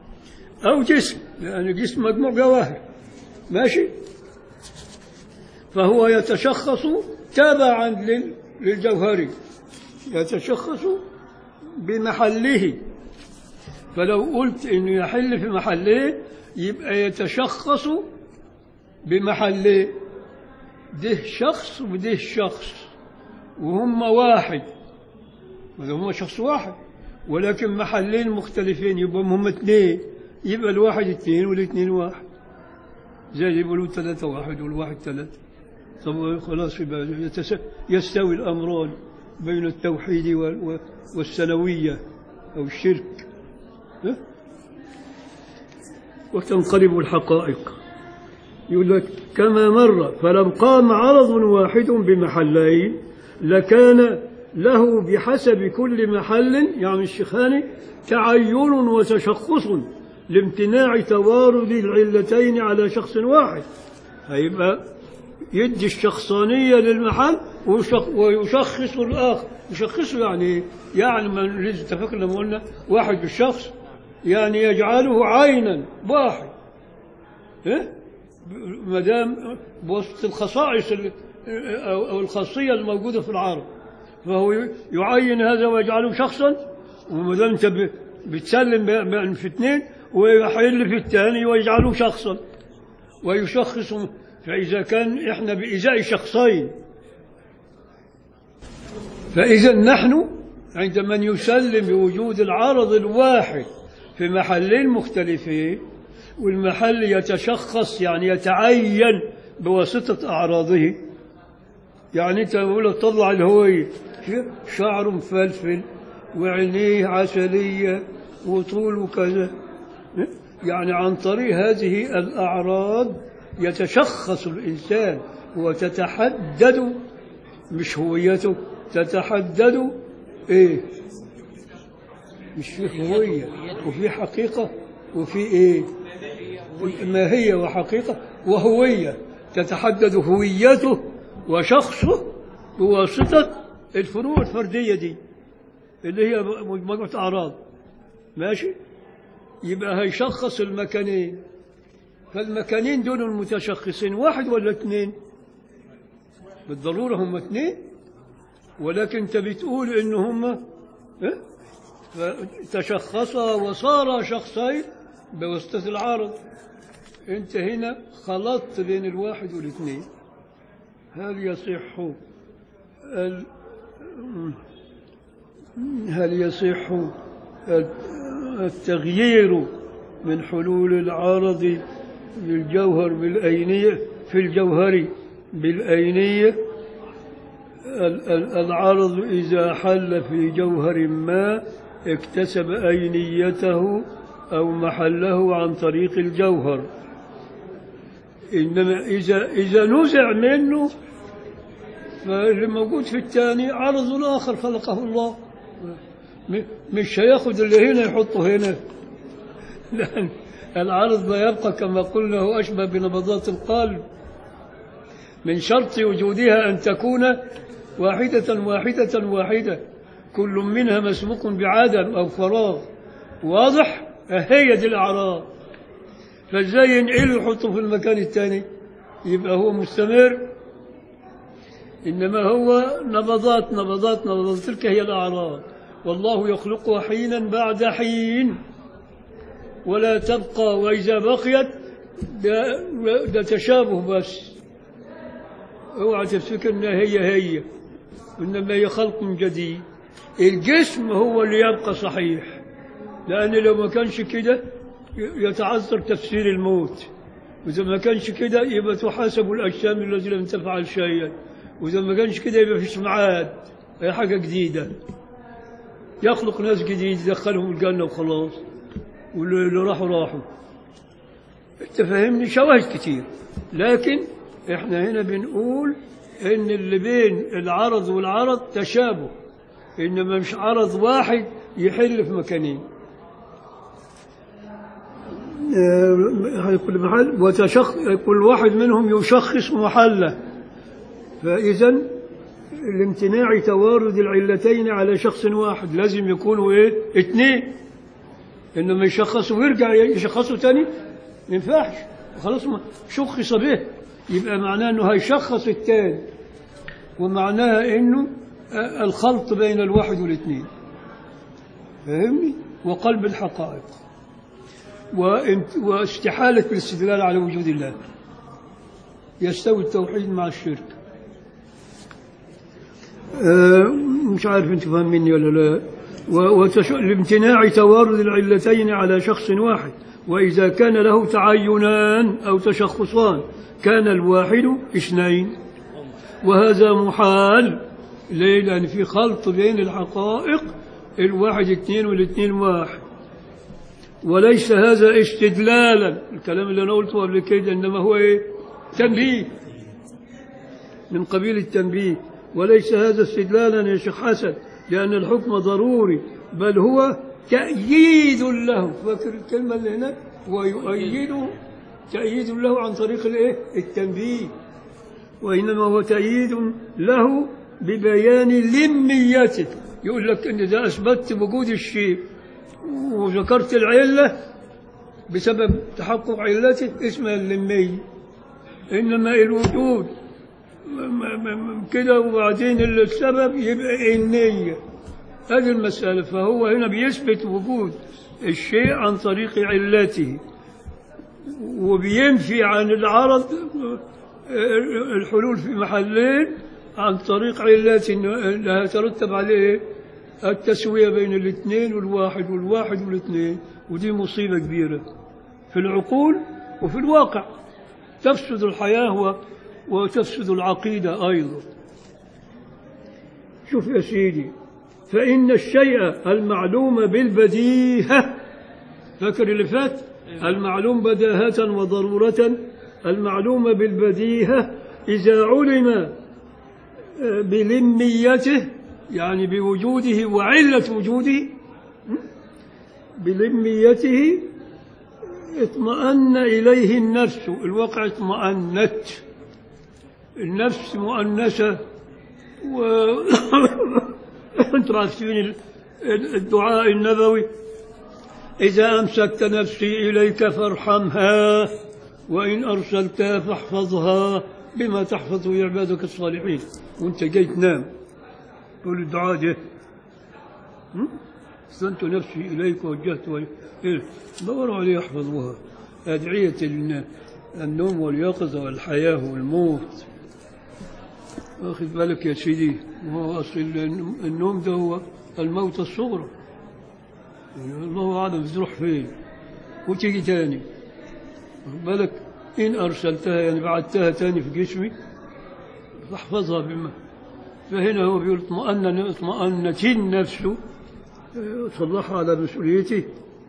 أو جسم لأن الجسم مجموع جواهر ماشي فهو يتشخص تبعا لل- للجوهري يتشخص بمحله فلو قلت انه يحل في محله يبقى يتشخص بمحله ده شخص وده شخص وهم واحد وده هم شخص واحد ولكن محلين مختلفين يبقى هم اثنين يبقى الواحد اثنين والاثنين واحد زي اللي يقولوا ثلاثة واحد والواحد ثلاثة طب خلاص يبقى يتس- يستوي الأمران بين التوحيد وال- و- والسنوية أو الشرك ها؟ وتنقلب الحقائق يقول لك كما مر فلم قام عرض واحد بمحلين لكان له بحسب كل محل يعني الشيخان تعين وتشخص لامتناع توارد العلتين على شخص واحد هيبقى يدي الشخصانية للمحل ويشخ- ويشخص الآخر يشخصه يعني إيه؟ يعني ما لسه تفكر لما قلنا واحد بالشخص يعني يجعله عينا واحد إيه؟ ما دام بوسط الخصائص ال- أو أو الخاصية الموجودة في العرب فهو يعين هذا ويجعله شخصا وما دام أنت ب- بتسلم ب- ب- في اثنين ويحل في الثاني ويجعله شخصا ويشخص فإذا كان إحنا بإزاء شخصين فإذا نحن عند من يسلم بوجود العرض الواحد في محلين مختلفين والمحل يتشخص يعني يتعين بواسطة أعراضه يعني أنت بقول تطلع الهوية شعره مفلفل وعينيه عسلية وطوله كذا يعني عن طريق هذه الأعراض يتشخص الإنسان وتتحدد مش هويته تتحدد إيه مش في هوية وفي حقيقة وفي إيه ماهية وحقيقة وهوية تتحدد هويته وشخصه بواسطة الفروع الفردية دي اللي هي مجموعة أعراض ماشي يبقى هيشخص المكانين فالمكانين دول المتشخصين واحد ولا اثنين بالضرورة هم اثنين ولكن انت بتقول ان هم اه؟ تشخصا وصارا شخصين بواسطة العارض انت هنا خلطت بين الواحد والاثنين هل يصح ال- هل يصح التغيير من حلول العارض بالجوهر بالأينية في الجوهر بالأينية ال- ال- العرض إذا حل في جوهر ما اكتسب أينيته أو محله عن طريق الجوهر إنما إذا إذا نزع منه فاللي موجود في الثاني عرض آخر خلقه الله م- مش هياخد اللي هنا يحطه هنا لأن العرض لا يبقى كما قلنا هو أشبه بنبضات القلب من شرط وجودها أن تكون واحدة واحدة واحدة كل منها مسبوق بعدم أو فراغ واضح هي دي الأعراض فازاي ينقله يحطه في المكان الثاني يبقى هو مستمر إنما هو نبضات نبضات نبضات تلك هي الأعراض والله يخلقها حينا بعد حين ولا تبقى وإذا بقيت ده, ده تشابه بس اوعى تفتكر انها هي هي انما هي خلق جديد الجسم هو اللي يبقى صحيح لان لو ما كانش كده يتعذر تفسير الموت واذا ما كانش كده يبقى تحاسب الاجسام التي لم تفعل شيئا واذا ما كانش كده يبقى فيش معاد هي حاجه جديده يخلق ناس جديد يدخلهم الجنه وخلاص واللي راحوا راحوا انت فاهمني شواهد كتير لكن احنا هنا بنقول ان اللي بين العرض والعرض تشابه انما مش عرض واحد يحل في مكانين آه، كل محل وتشخ كل واحد منهم يشخص محله فاذا لامتناع توارد العلتين على شخص واحد لازم يكونوا ايه اثنين انما يشخصوا ويرجع يشخصوا تاني ما ينفعش خلاص ما شخص به يبقى معناه انه هيشخص التاني ومعناها انه آه، الخلط بين الواحد والاثنين فاهمني وقلب الحقائق وانت- واستحالة الاستدلال على وجود الله يستوي التوحيد مع الشرك آه، مش عارف انت فاهميني ولا لا و- وتش... لامتناع توارد العلتين على شخص واحد وإذا كان له تعينان أو تشخصان كان الواحد اثنين وهذا محال ليه؟ لأن في خلط بين الحقائق الواحد اثنين والاثنين واحد وليس هذا استدلالا الكلام اللي أنا قلته قبل كده إنما هو إيه؟ تنبيه من قبيل التنبيه وليس هذا استدلالا يا شيخ حسن لأن الحكم ضروري بل هو تأييد له فاكر الكلمة اللي هناك ويؤيد تأييد له عن طريق الإيه؟ التنبيه وإنما هو تأييد له ببيان لميته يقول لك إن إذا أثبتت وجود الشيء وذكرت العلة بسبب تحقق علته اسمها اللمية إنما الوجود م- م- م- كده وبعدين السبب يبقى النية هذه المسألة فهو هنا بيثبت وجود الشيء عن طريق علته وبينفي عن العرض الحلول في محلين عن طريق علات لا يترتب عليه التسوية بين الاثنين والواحد والواحد والاثنين ودي مصيبة كبيرة في العقول وفي الواقع تفسد الحياة و- وتفسد العقيدة أيضا شوف يا سيدي فإن الشيء المعلوم بالبديهة فاكر اللي فات المعلوم بداهة وضرورة المعلوم بالبديهة إذا علم آه، بلميته يعني بوجوده وعلة وجوده م? بلميته اطمأن إليه النفس الواقع اطمأنت النفس مؤنثة و انتم عارفين ال- ال- الدعاء النبوي إذا أمسكت نفسي إليك فارحمها وإن أرسلتها فاحفظها بما تحفظ عبادك الصالحين وأنت جاي تنام تقول الدعاء ده هم؟ أسلمت نفسي إليك ووجهت وجهي إيه؟ دوروا عليه يحفظوها أدعية الن- النوم واليقظة والحياة والموت واخد بالك يا سيدي وهو أصل النوم ده هو الموت الصغرى يعني الله أعلم بتروح فين وتيجي تاني واخد بالك إن أرسلتها يعني بعدتها تاني في جسمي فاحفظها بما فهنا هو بيقول اطمأن اطمأنت النفس اه، صلحها على مسؤوليته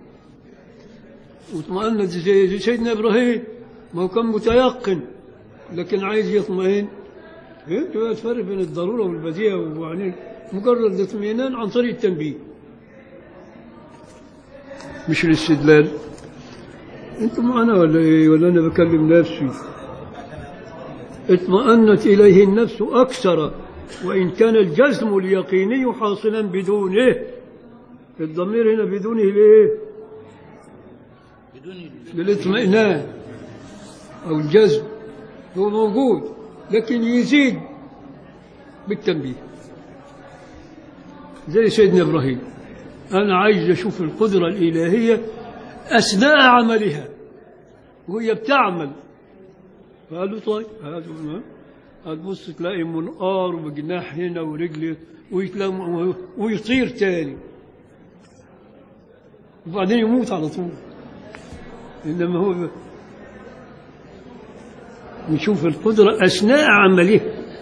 واطمأنت زي زي سيدنا إبراهيم ما هو كان متيقن لكن عايز يطمئن فهمت بقى الفرق بين الضرورة والبديهة وبعدين مجرد اطمئنان عن طريق التنبيه مش الاستدلال انتم معنا ولا ايه ولا انا بكلم نفسي اطمأنت اليه النفس اكثر وان كان الجزم اليقيني حاصلا بدونه الضمير هنا بدونه ليه بالاطمئنان او الجزم هو موجود لكن يزيد بالتنبيه زي سيدنا ابراهيم انا عايز اشوف القدره الالهيه اثناء عملها وهي بتعمل فقال له طيب هذا هتبص تلاقي منقار وجناح هنا ورجل ويتلم ويطير تاني وبعدين يموت على طول انما هو نشوف القدرة أثناء عمله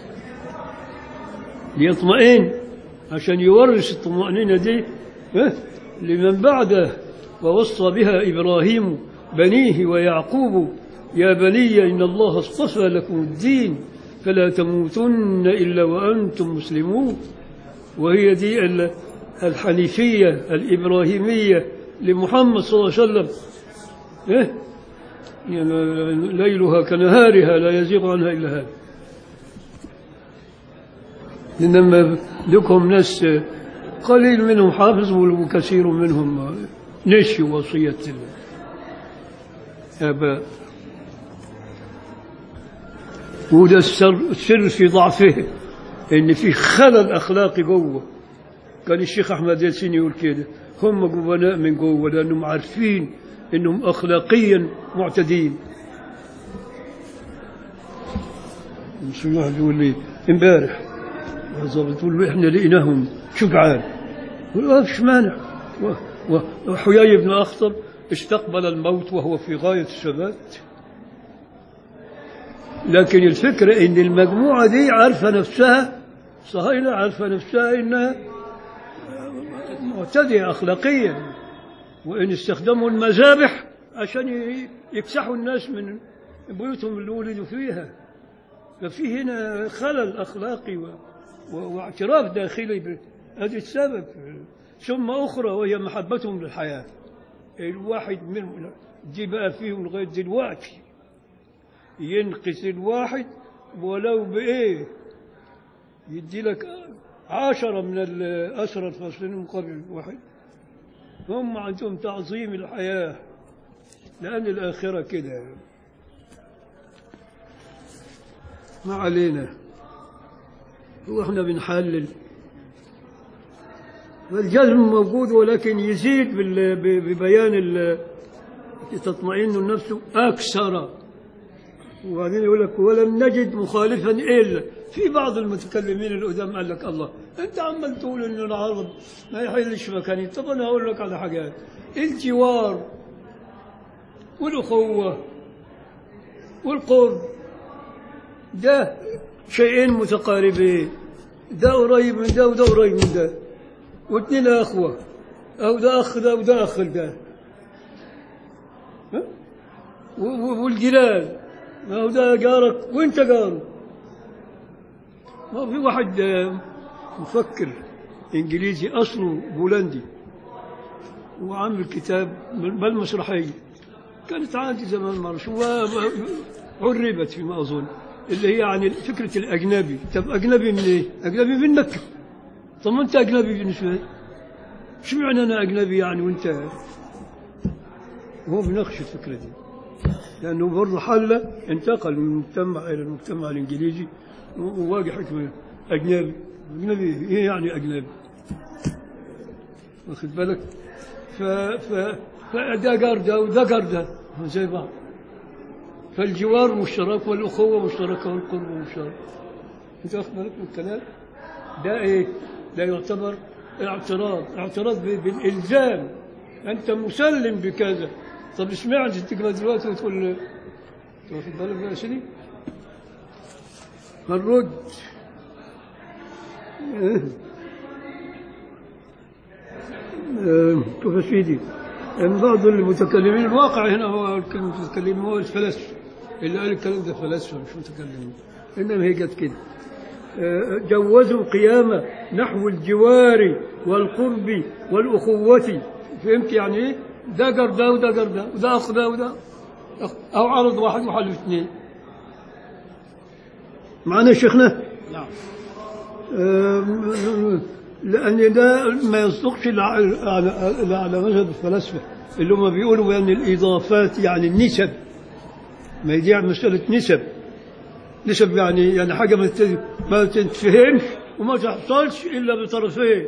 ليطمئن عشان يورث الطمأنينة دي ها، لمن بعده ووصى بها إبراهيم بنيه ويعقوب يا بني إن الله اصطفى لكم الدين فلا تموتن إلا وأنتم مسلمون وهي دي ال- الحنيفية الإبراهيمية لمحمد صلى الله عليه وسلم إيه؟ يعني ليلها كنهارها لا يزيغ عنها إلا هذا إنما لكم ناس قليل منهم حافظ وكثير منهم نسي وصية الآباء وده السر, السر في ضعفه ان في خلل اخلاقي جوه كان الشيخ احمد ياسين يقول كده هم جبناء من جوه لانهم عارفين انهم اخلاقيا معتدين مش واحد يقول لي امبارح الظابط يقول له احنا لقيناهم شجعان يقول له مش مانع و- و- وحيي بن اخطب استقبل الموت وهو في غايه الثبات لكن الفكره ان المجموعه دي عارفه نفسها صهاينه عارفه نفسها انها معتديه اخلاقيا وان استخدموا المذابح عشان ي- يكسحوا الناس من بيوتهم اللي ولدوا فيها ففي هنا خلل أخلاقي و... و... واعتراف داخلي ب... هذا السبب ثم أخرى وهي محبتهم للحياة الواحد منهم دي بقى فيهم لغاية دلوقتي ينقص الواحد ولو بإيه يدي لك عشرة من الأسرى الفاصلين من قبل واحد هم عندهم تعظيم الحياة لأن الآخرة كده ما علينا هو احنا بنحلل والجزم موجود ولكن يزيد بال- ب- ببيان ال- تطمئن النفس أكثر وبعدين يقول لك ولم نجد مخالفا إلا في بعض المتكلمين القدام قال لك الله أنت عمال تقول إن العرب ما يحلش مكاني طب أنا هقول لك على حاجات الجوار والأخوة والقرب ده شيئين متقاربين ده قريب من ده وده قريب من ده واثنين اخوه او ده اخ ده وده اخ ده ها؟ و- و- والجيران ما هو ده جارك وانت جاره ما في واحد آه، مفكر انجليزي اصله بولندي وعامل كتاب بل مسرحيه كانت عندي زمان مرش وعربت فيما أظن اللي هي عن فكرة الأجنبي طب أجنبي من إيه؟ أجنبي من مكة طب ما أنت أجنبي بالنسبة لي شو معنى أنا أجنبي يعني وأنت هو بيناقش الفكرة دي لأنه برضه حل انتقل من المجتمع إلى المجتمع الإنجليزي وواجه حكمة أجنبي أجنبي إيه يعني أجنبي واخد بالك ف ف فده جار ده وده جار ده زي بعض فالجوار مشترك والأخوة مشتركة والقرب مشترك أنت واخد بالك من الكلام ده إيه؟ ده يعتبر اعتراض اعتراض ب- بالإلزام أنت مسلم بكذا طب اشمعنى تقرا دلوقتي وتقول أنت واخد بالك بقى يا سيدي؟ فالرد آه، شوف يا سيدي ان بعض المتكلمين الواقع هنا هو المتكلم هو الفلاسفه اللي قال الكلام ده فلاسفه مش متكلمين انما هي جت كده آه، جوزوا قيام نحو الجوار والقرب والاخوه فهمت يعني ايه؟ ده جر ده وده جر ده وده اخ ده وده أخ او عرض واحد وحل اثنين معنا يا شيخنا؟ نعم آم، لأن ده ما يصدقش إلا على- على إلا على مذهب الفلاسفة اللي هم بيقولوا بأن الإضافات يعني النسب ما يجي مسألة نسب نسب يعني يعني حاجة ما تت- ما تتفهمش وما تحصلش إلا بطرفين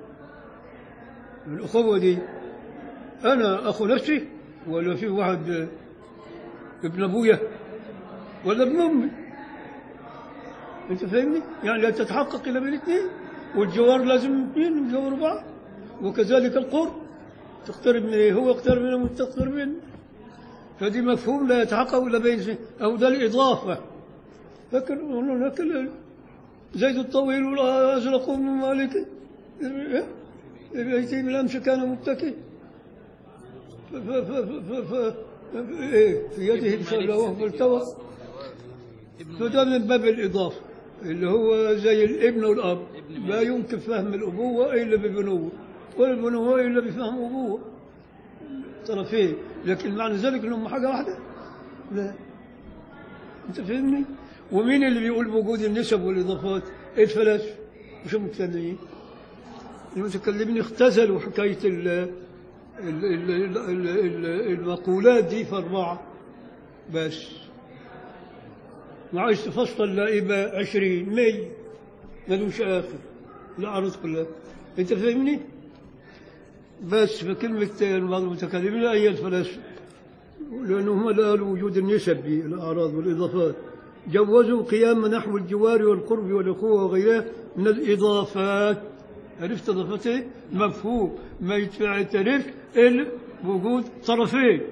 الأخوة دي أنا أخو نفسي ولا في واحد آه، ابن أبويا ولا ابن أمي انت فاهمني؟ يعني لا تتحقق الا بالاثنين والجوار لازم اثنين يجوروا بعض وكذلك القرب تقترب من إيه؟ هو يقترب منه وانت تقترب منه فدي مفهوم لا يتحقق الا بين او ده الاضافه لكن لكن زيد الطويل والازرق بن مالك إيه؟ اليتيم الامس كان متكي ف- ف- ف- ف- ف- إيه؟ في يده الفلوه وهو التوى فده من باب الإضافة اللي هو زي الابن والأب لا يمكن فهم الأبوة إلا ببنوة والبنوة إلا بفهم أبوة طرفين لكن معنى ذلك أنهم حاجة واحدة لا أنت فهمني ومين اللي بيقول بوجود النسب والإضافات الفلاسفة مش المتكلمين المتكلمين اختزلوا حكاية ال ال- ال- ال- ال- ال- المقولات دي في أربعة بس ما عايز تفصل لا يبقى 20 100 ملوش آخر الأعراض كلها أنت فاهمني؟ بس بكلمة بعض المتكلمين أي الفلاسفة لأنهم لا وجود النسبي الأعراض والإضافات جوزوا قيام نحو الجوار والقرب والأخوة وغيرها من الإضافات عرفت إضافات إيه؟ مفهوم ما يعترف إلا بوجود طرفين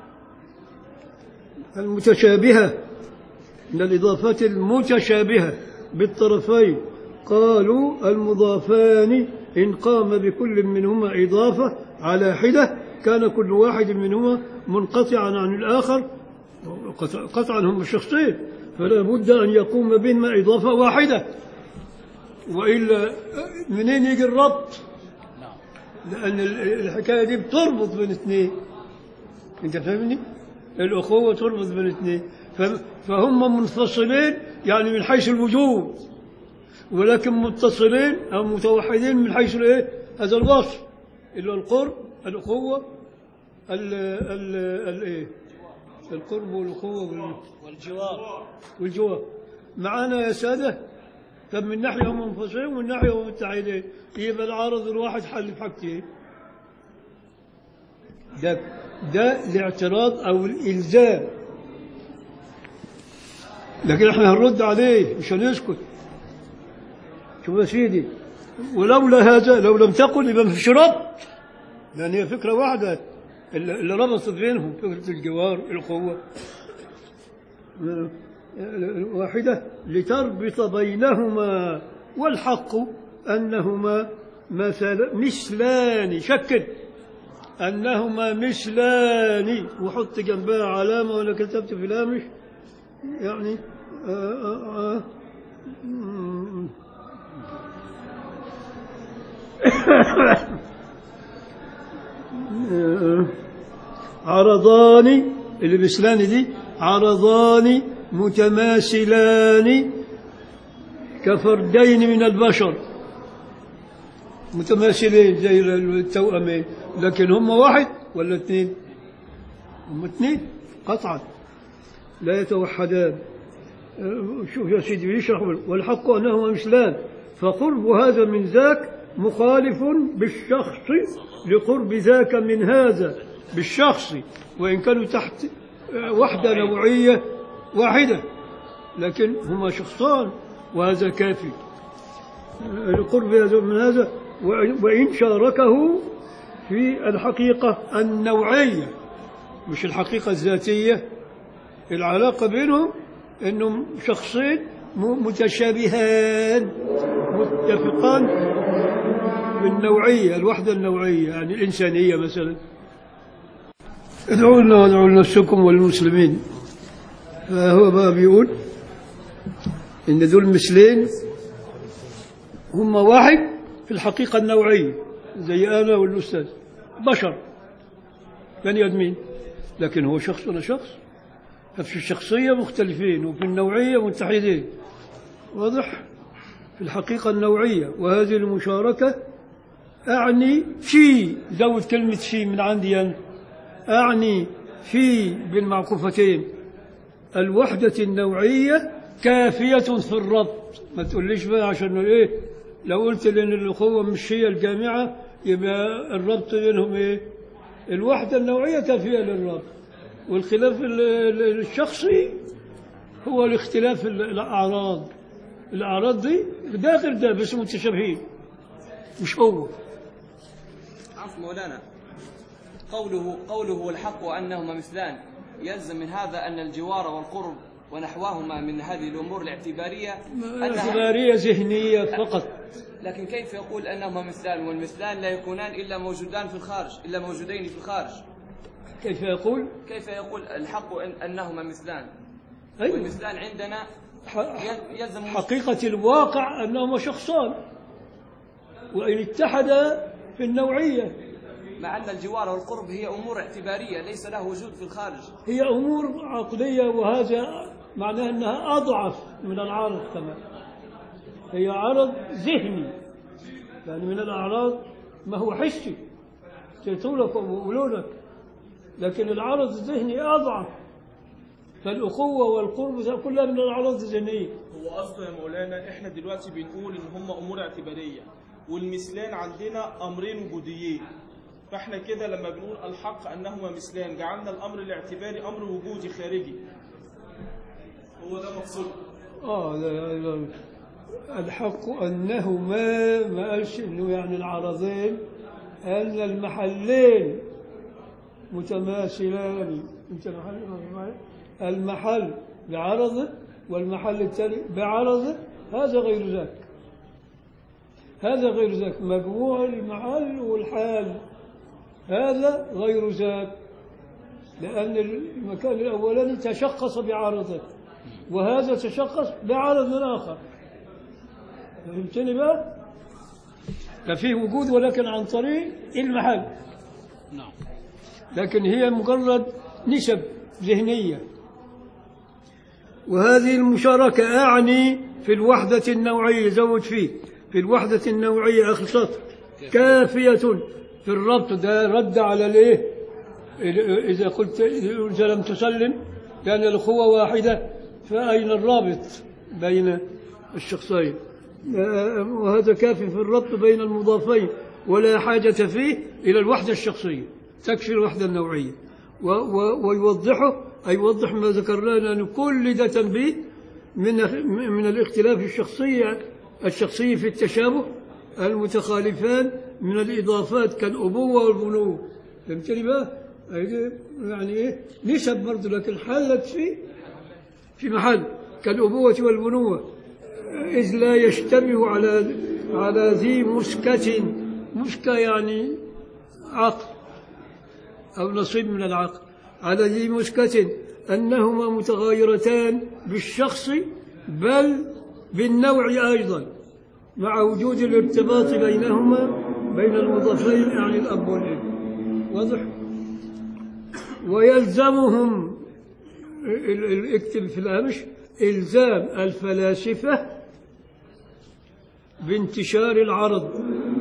المتشابهة من الإضافات المتشابهة بالطرفين قالوا المضافان إن قام بكل منهما إضافة على حدة كان كل واحد منهما منقطعا عن الآخر قطع- قطعا هم شخصين فلا بد أن يقوم بهما إضافة واحدة وإلا منين يجي الربط لأن ال- الحكاية دي بتربط بين اثنين أنت فاهمني؟ الأخوة تربط بين اثنين ف- فهم منفصلين يعني من حيث الوجود ولكن متصلين أو متوحدين من حيث الإيه؟ هذا الوصف اللي هو القرب الأخوة ال ال الإيه؟ القرب والأخوة وال- والجوار والجوار معانا يا سادة طب من ناحية هم منفصلين ومن ناحية هم متحدين يبقى العارض الواحد حل في حاجتين ده ده الاعتراض أو الإلزام لكن احنا هنرد عليه مش هنسكت شوف يا سيدي ولولا هذا لو لم تقل يبقى مفيش ربط لأن هي فكرة واحدة اللي اللي ربطت بينهم فكرة الجوار القوة واحدة لتربط بينهما والحق أنهما مثل مثلان شكل أنهما مثلان وحط جنبها علامة ولا كتبت في الهامش يعني آه آه آه مم. آه عرضان اللي مثلان دي عرضان متماثلان كفردين من البشر متماثلين زي التوأمين لكن هم واحد ولا اثنين هم اثنين قطعا لا يتوحدان أه، شوف يا سيدي يشرح والحق أنهما مثلان فقرب هذا من ذاك مخالف بالشخص لقرب ذاك من هذا بالشخص وإن كانوا تحت أه، وحدة نوعية واحدة لكن هما شخصان وهذا كافي أه، لقرب هذا من هذا وإن- وإن شاركه في الحقيقة النوعية مش الحقيقة الذاتية العلاقة بينهم انهم شخصين م- متشابهان متفقان بالنوعية الوحدة النوعية يعني الإنسانية مثلا ادعوا لنا وادعوا لنفسكم والمسلمين فهو بقى بيقول إن دول مثلين هم واحد في الحقيقة النوعية زي أنا والأستاذ بشر بني آدمين لكن هو شخص ولا شخص ففي الشخصية مختلفين وفي النوعية متحدين واضح في الحقيقة النوعية وهذه المشاركة أعني في زود كلمة في من عندي أنا أعني في بالمعكوفتين الوحدة النوعية كافية في الربط ما تقوليش بقى عشان إيه لو قلت لأن الأخوة مش هي الجامعة يبقى الربط بينهم إيه الوحدة النوعية كافية للربط والخلاف ال- ال- الشخصي هو الاختلاف ال- الأعراض الأعراض دي داخل ده بس متشابهين مش هو عفوا مولانا قوله قوله والحق أنهما مثلان يلزم من هذا أن الجوار والقرب ونحوهما من هذه الأمور الاعتبارية أنها اعتبارية ذهنية فقط لكن كيف يقول أنهما مثلان والمثلان لا يكونان إلا موجودان في الخارج إلا موجودين في الخارج كيف يقول كيف يقول الحق إن أنهما مثلان أيوة. والمثلان عندنا ح- يل- يلزم حقيقة الواقع أنهما شخصان وإن اتحدا في النوعية مع أن الجوار والقرب هي أمور اعتبارية ليس له وجود في الخارج هي أمور عقلية وهذا معناه أنها أضعف من العرض كمان هي عرض ذهني يعني من الأعراض ما هو حسي تقولك ويقولوا لك لكن العرض الذهني أضعف فالأخوة والقرب كلها من الأعراض الذهنية هو قصده يا مولانا احنا دلوقتي بنقول ان هم امور اعتباريه والمثلان عندنا امرين وجوديين فاحنا كده لما بنقول الحق انهما مثلان جعلنا الامر الاعتباري امر وجودي خارجي هو ده مقصود آه لا لا الحق أنه ما ما قالش إنه يعني العرضين أن المحلين متماثلان أنت محل المحل بعرضه والمحل الثاني بعرضه هذا غير ذاك هذا غير ذاك مجموع المحل والحال هذا غير ذاك لأن المكان الأولاني تشخص بعرضه وهذا تشخص بعرض آخر فهمتني بقى؟ ففيه وجود ولكن عن طريق المحل نعم لكن هي مجرد نسب ذهنية وهذه المشاركة أعني في الوحدة النوعية زود فيه في الوحدة النوعية أخي سطر كافية في الربط ده رد على الإيه إذا قلت إذا لم تسلم لأن الأخوة واحدة فأين الرابط بين الشخصين آه، وهذا كافي في الربط بين المضافين ولا حاجة فيه إلى الوحدة الشخصية تكفي الوحدة النوعية و و ويوضحه أي يوضح ما ذكرناه أن كل ده تنبيه من من الاختلاف الشخصي الشخصي في التشابه المتخالفان من الإضافات كالأبوة والبنوة فهمتني بقى؟ هيدي يعني إيه؟ نسب برضه لكن حلت في في محل كالأبوة والبنوة إذ لا يشتبه على على ذي مسكة مسكة يعني عقل أو نصيب من العقل على ذي مسكة أنهما متغايرتان بالشخص بل بالنوع أيضا مع وجود الارتباط بينهما بين المضافين يعني الأب والابن واضح ويلزمهم ال- ال- اكتب في الهامش إلزام الفلاسفة بانتشار العرض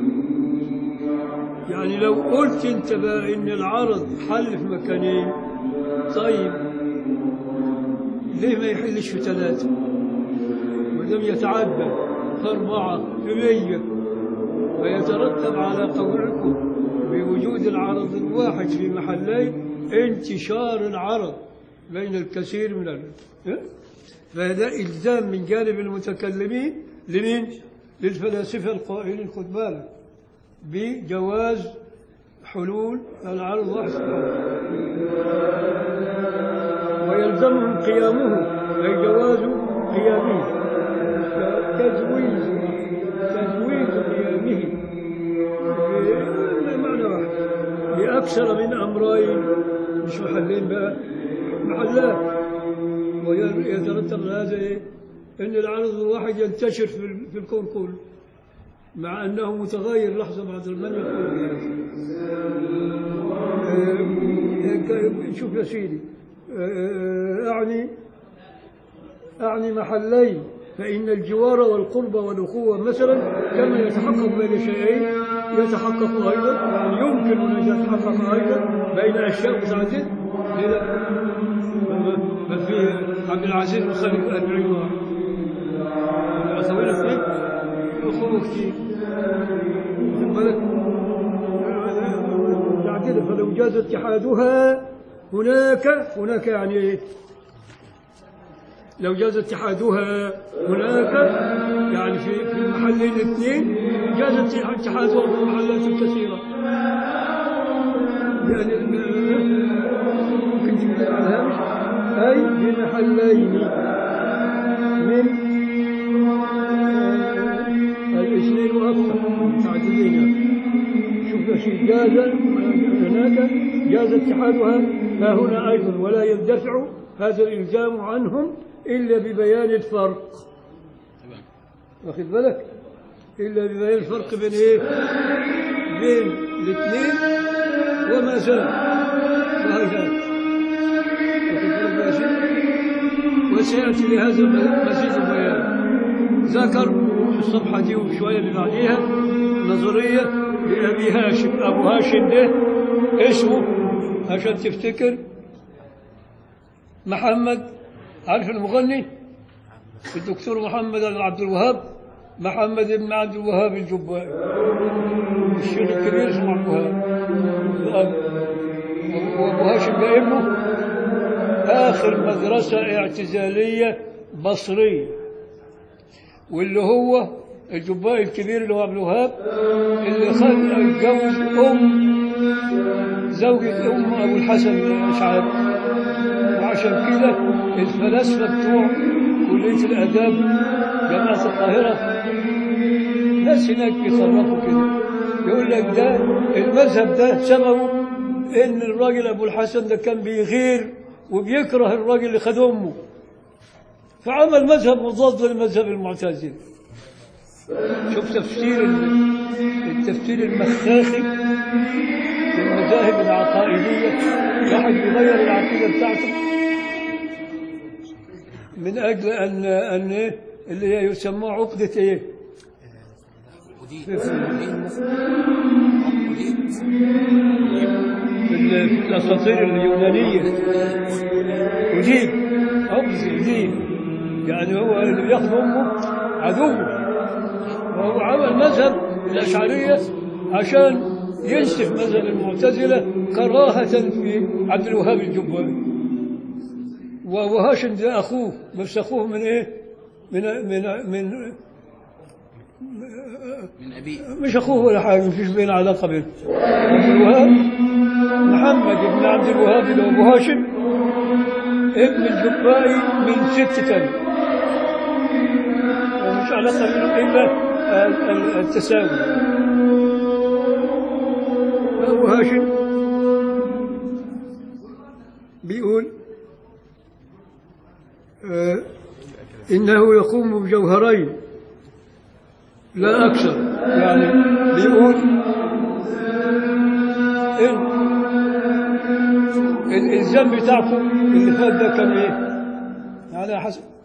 يعني لو قلت انت بقى ان العرض حل في مكانين طيب ليه ما يحلش في ثلاثة ولم يتعدى في أربعة في مية ويترتب على قولكم بوجود العرض الواحد في محلين انتشار العرض بين الكثير من ال... ها؟ فهذا إلزام من جانب المتكلمين لمين؟ للفلاسفة القائلين خد بالك بجواز حلول العرض واحد في الأرض. ويلزمهم قيامه أي جواز قيامه تزويج تزويج قيامه ب- معنى واحد بأكثر من أمرين مش محلين بقى محلات ويترتب على هذا إيه؟ أن العرض الواحد ينتشر في ال- في الكون كله مع أنه متغير لحظة بعد من يقول هذا شوف يا سيدي آه، أعني أعني محلين فإن الجوار والقرب والأخوة مثلا كما يتحقق بين شيئين يتحقق أيضا يعني يمكن أن يتحقق أيضا بين أشياء متعددة لذا بل في عبد العزيز بن خليل الأربعين أسوي لك إيه؟ أخوة كتير واخد بالك متعددة فلو جاز اتحادها هناك هناك يعني إيه؟ لو جاز اتحادها هناك يعني في في المحلين الاثنين جاز اتحادها في المحلات الكثيرة يعني ممكن تقول على الهامش أي بمحلين من آه، الاثنين وأكثر متعددين يعني. شوف يا شيخ جاز هناك جاز اتحادها ها هنا أيضا ولا يندفع هذا الإلزام عنهم إلا ببيان الفرق تمام واخد بالك إلا ببيان الفرق بين إيه بين الاثنين وما زال وهكذا واخد بالك يا شيخ وسيأتي لهذا مزيد بيان ذكر في الصفحة دي وشوية اللي بعديها نظرية لأبي هاشم أبو هاشم ده اسمه عشان تفتكر محمد عارف المغني الدكتور محمد عبد الوهاب محمد بن عبد الوهاب الجبائي الشيخ الكبير اسمه عبد الوهاب الأب وابو هاشم ده ابنه اخر مدرسه اعتزاليه بصريه واللي هو الجبائي الكبير اللي هو عبد الوهاب اللي خد اتجوز ام زوجة ام ابو الحسن الاشعري وعشان كده الفلاسفه بتوع كليه الاداب جامعه القاهره ناس هناك بيخرفوا كده يقول لك ده المذهب ده سببه ان الراجل ابو الحسن ده كان بيغير وبيكره الراجل اللي خد امه فعمل مذهب مضاد للمذهب المعتزلي شوف تفسير ال- التفسير المخاخي للمذاهب العقائدية واحد بيغير العقيدة بتاعته من أجل أن أن إيه؟ اللي هي يسموها عقدة إيه؟ في- في ال- في الأساطير اليونانية أجيب عقدة أجيب يعني هو اللي بياخد أمه عدوه وهو عمل مذهب الأشعرية عشان ينسف مذهب المعتزلة كراهة في عبد الوهاب الجباري وهاشم ده أخوه بس أخوه من إيه؟ من من من من أبيه مش أخوه ولا حاجة مفيش بين علاقة بينهم عبد الوهاب محمد بن عبد الوهاب اللي هو أبو هاشم ابن الجبائي من ست تاني ومش علاقة بينهم إلا ال- ال- التساوي أبو هاشم بيقول آه إنه يقوم بجوهرين لا أكثر يعني بيقول إن ال- الذنب بتاعكم اللي فات ده كان إيه؟ على حسب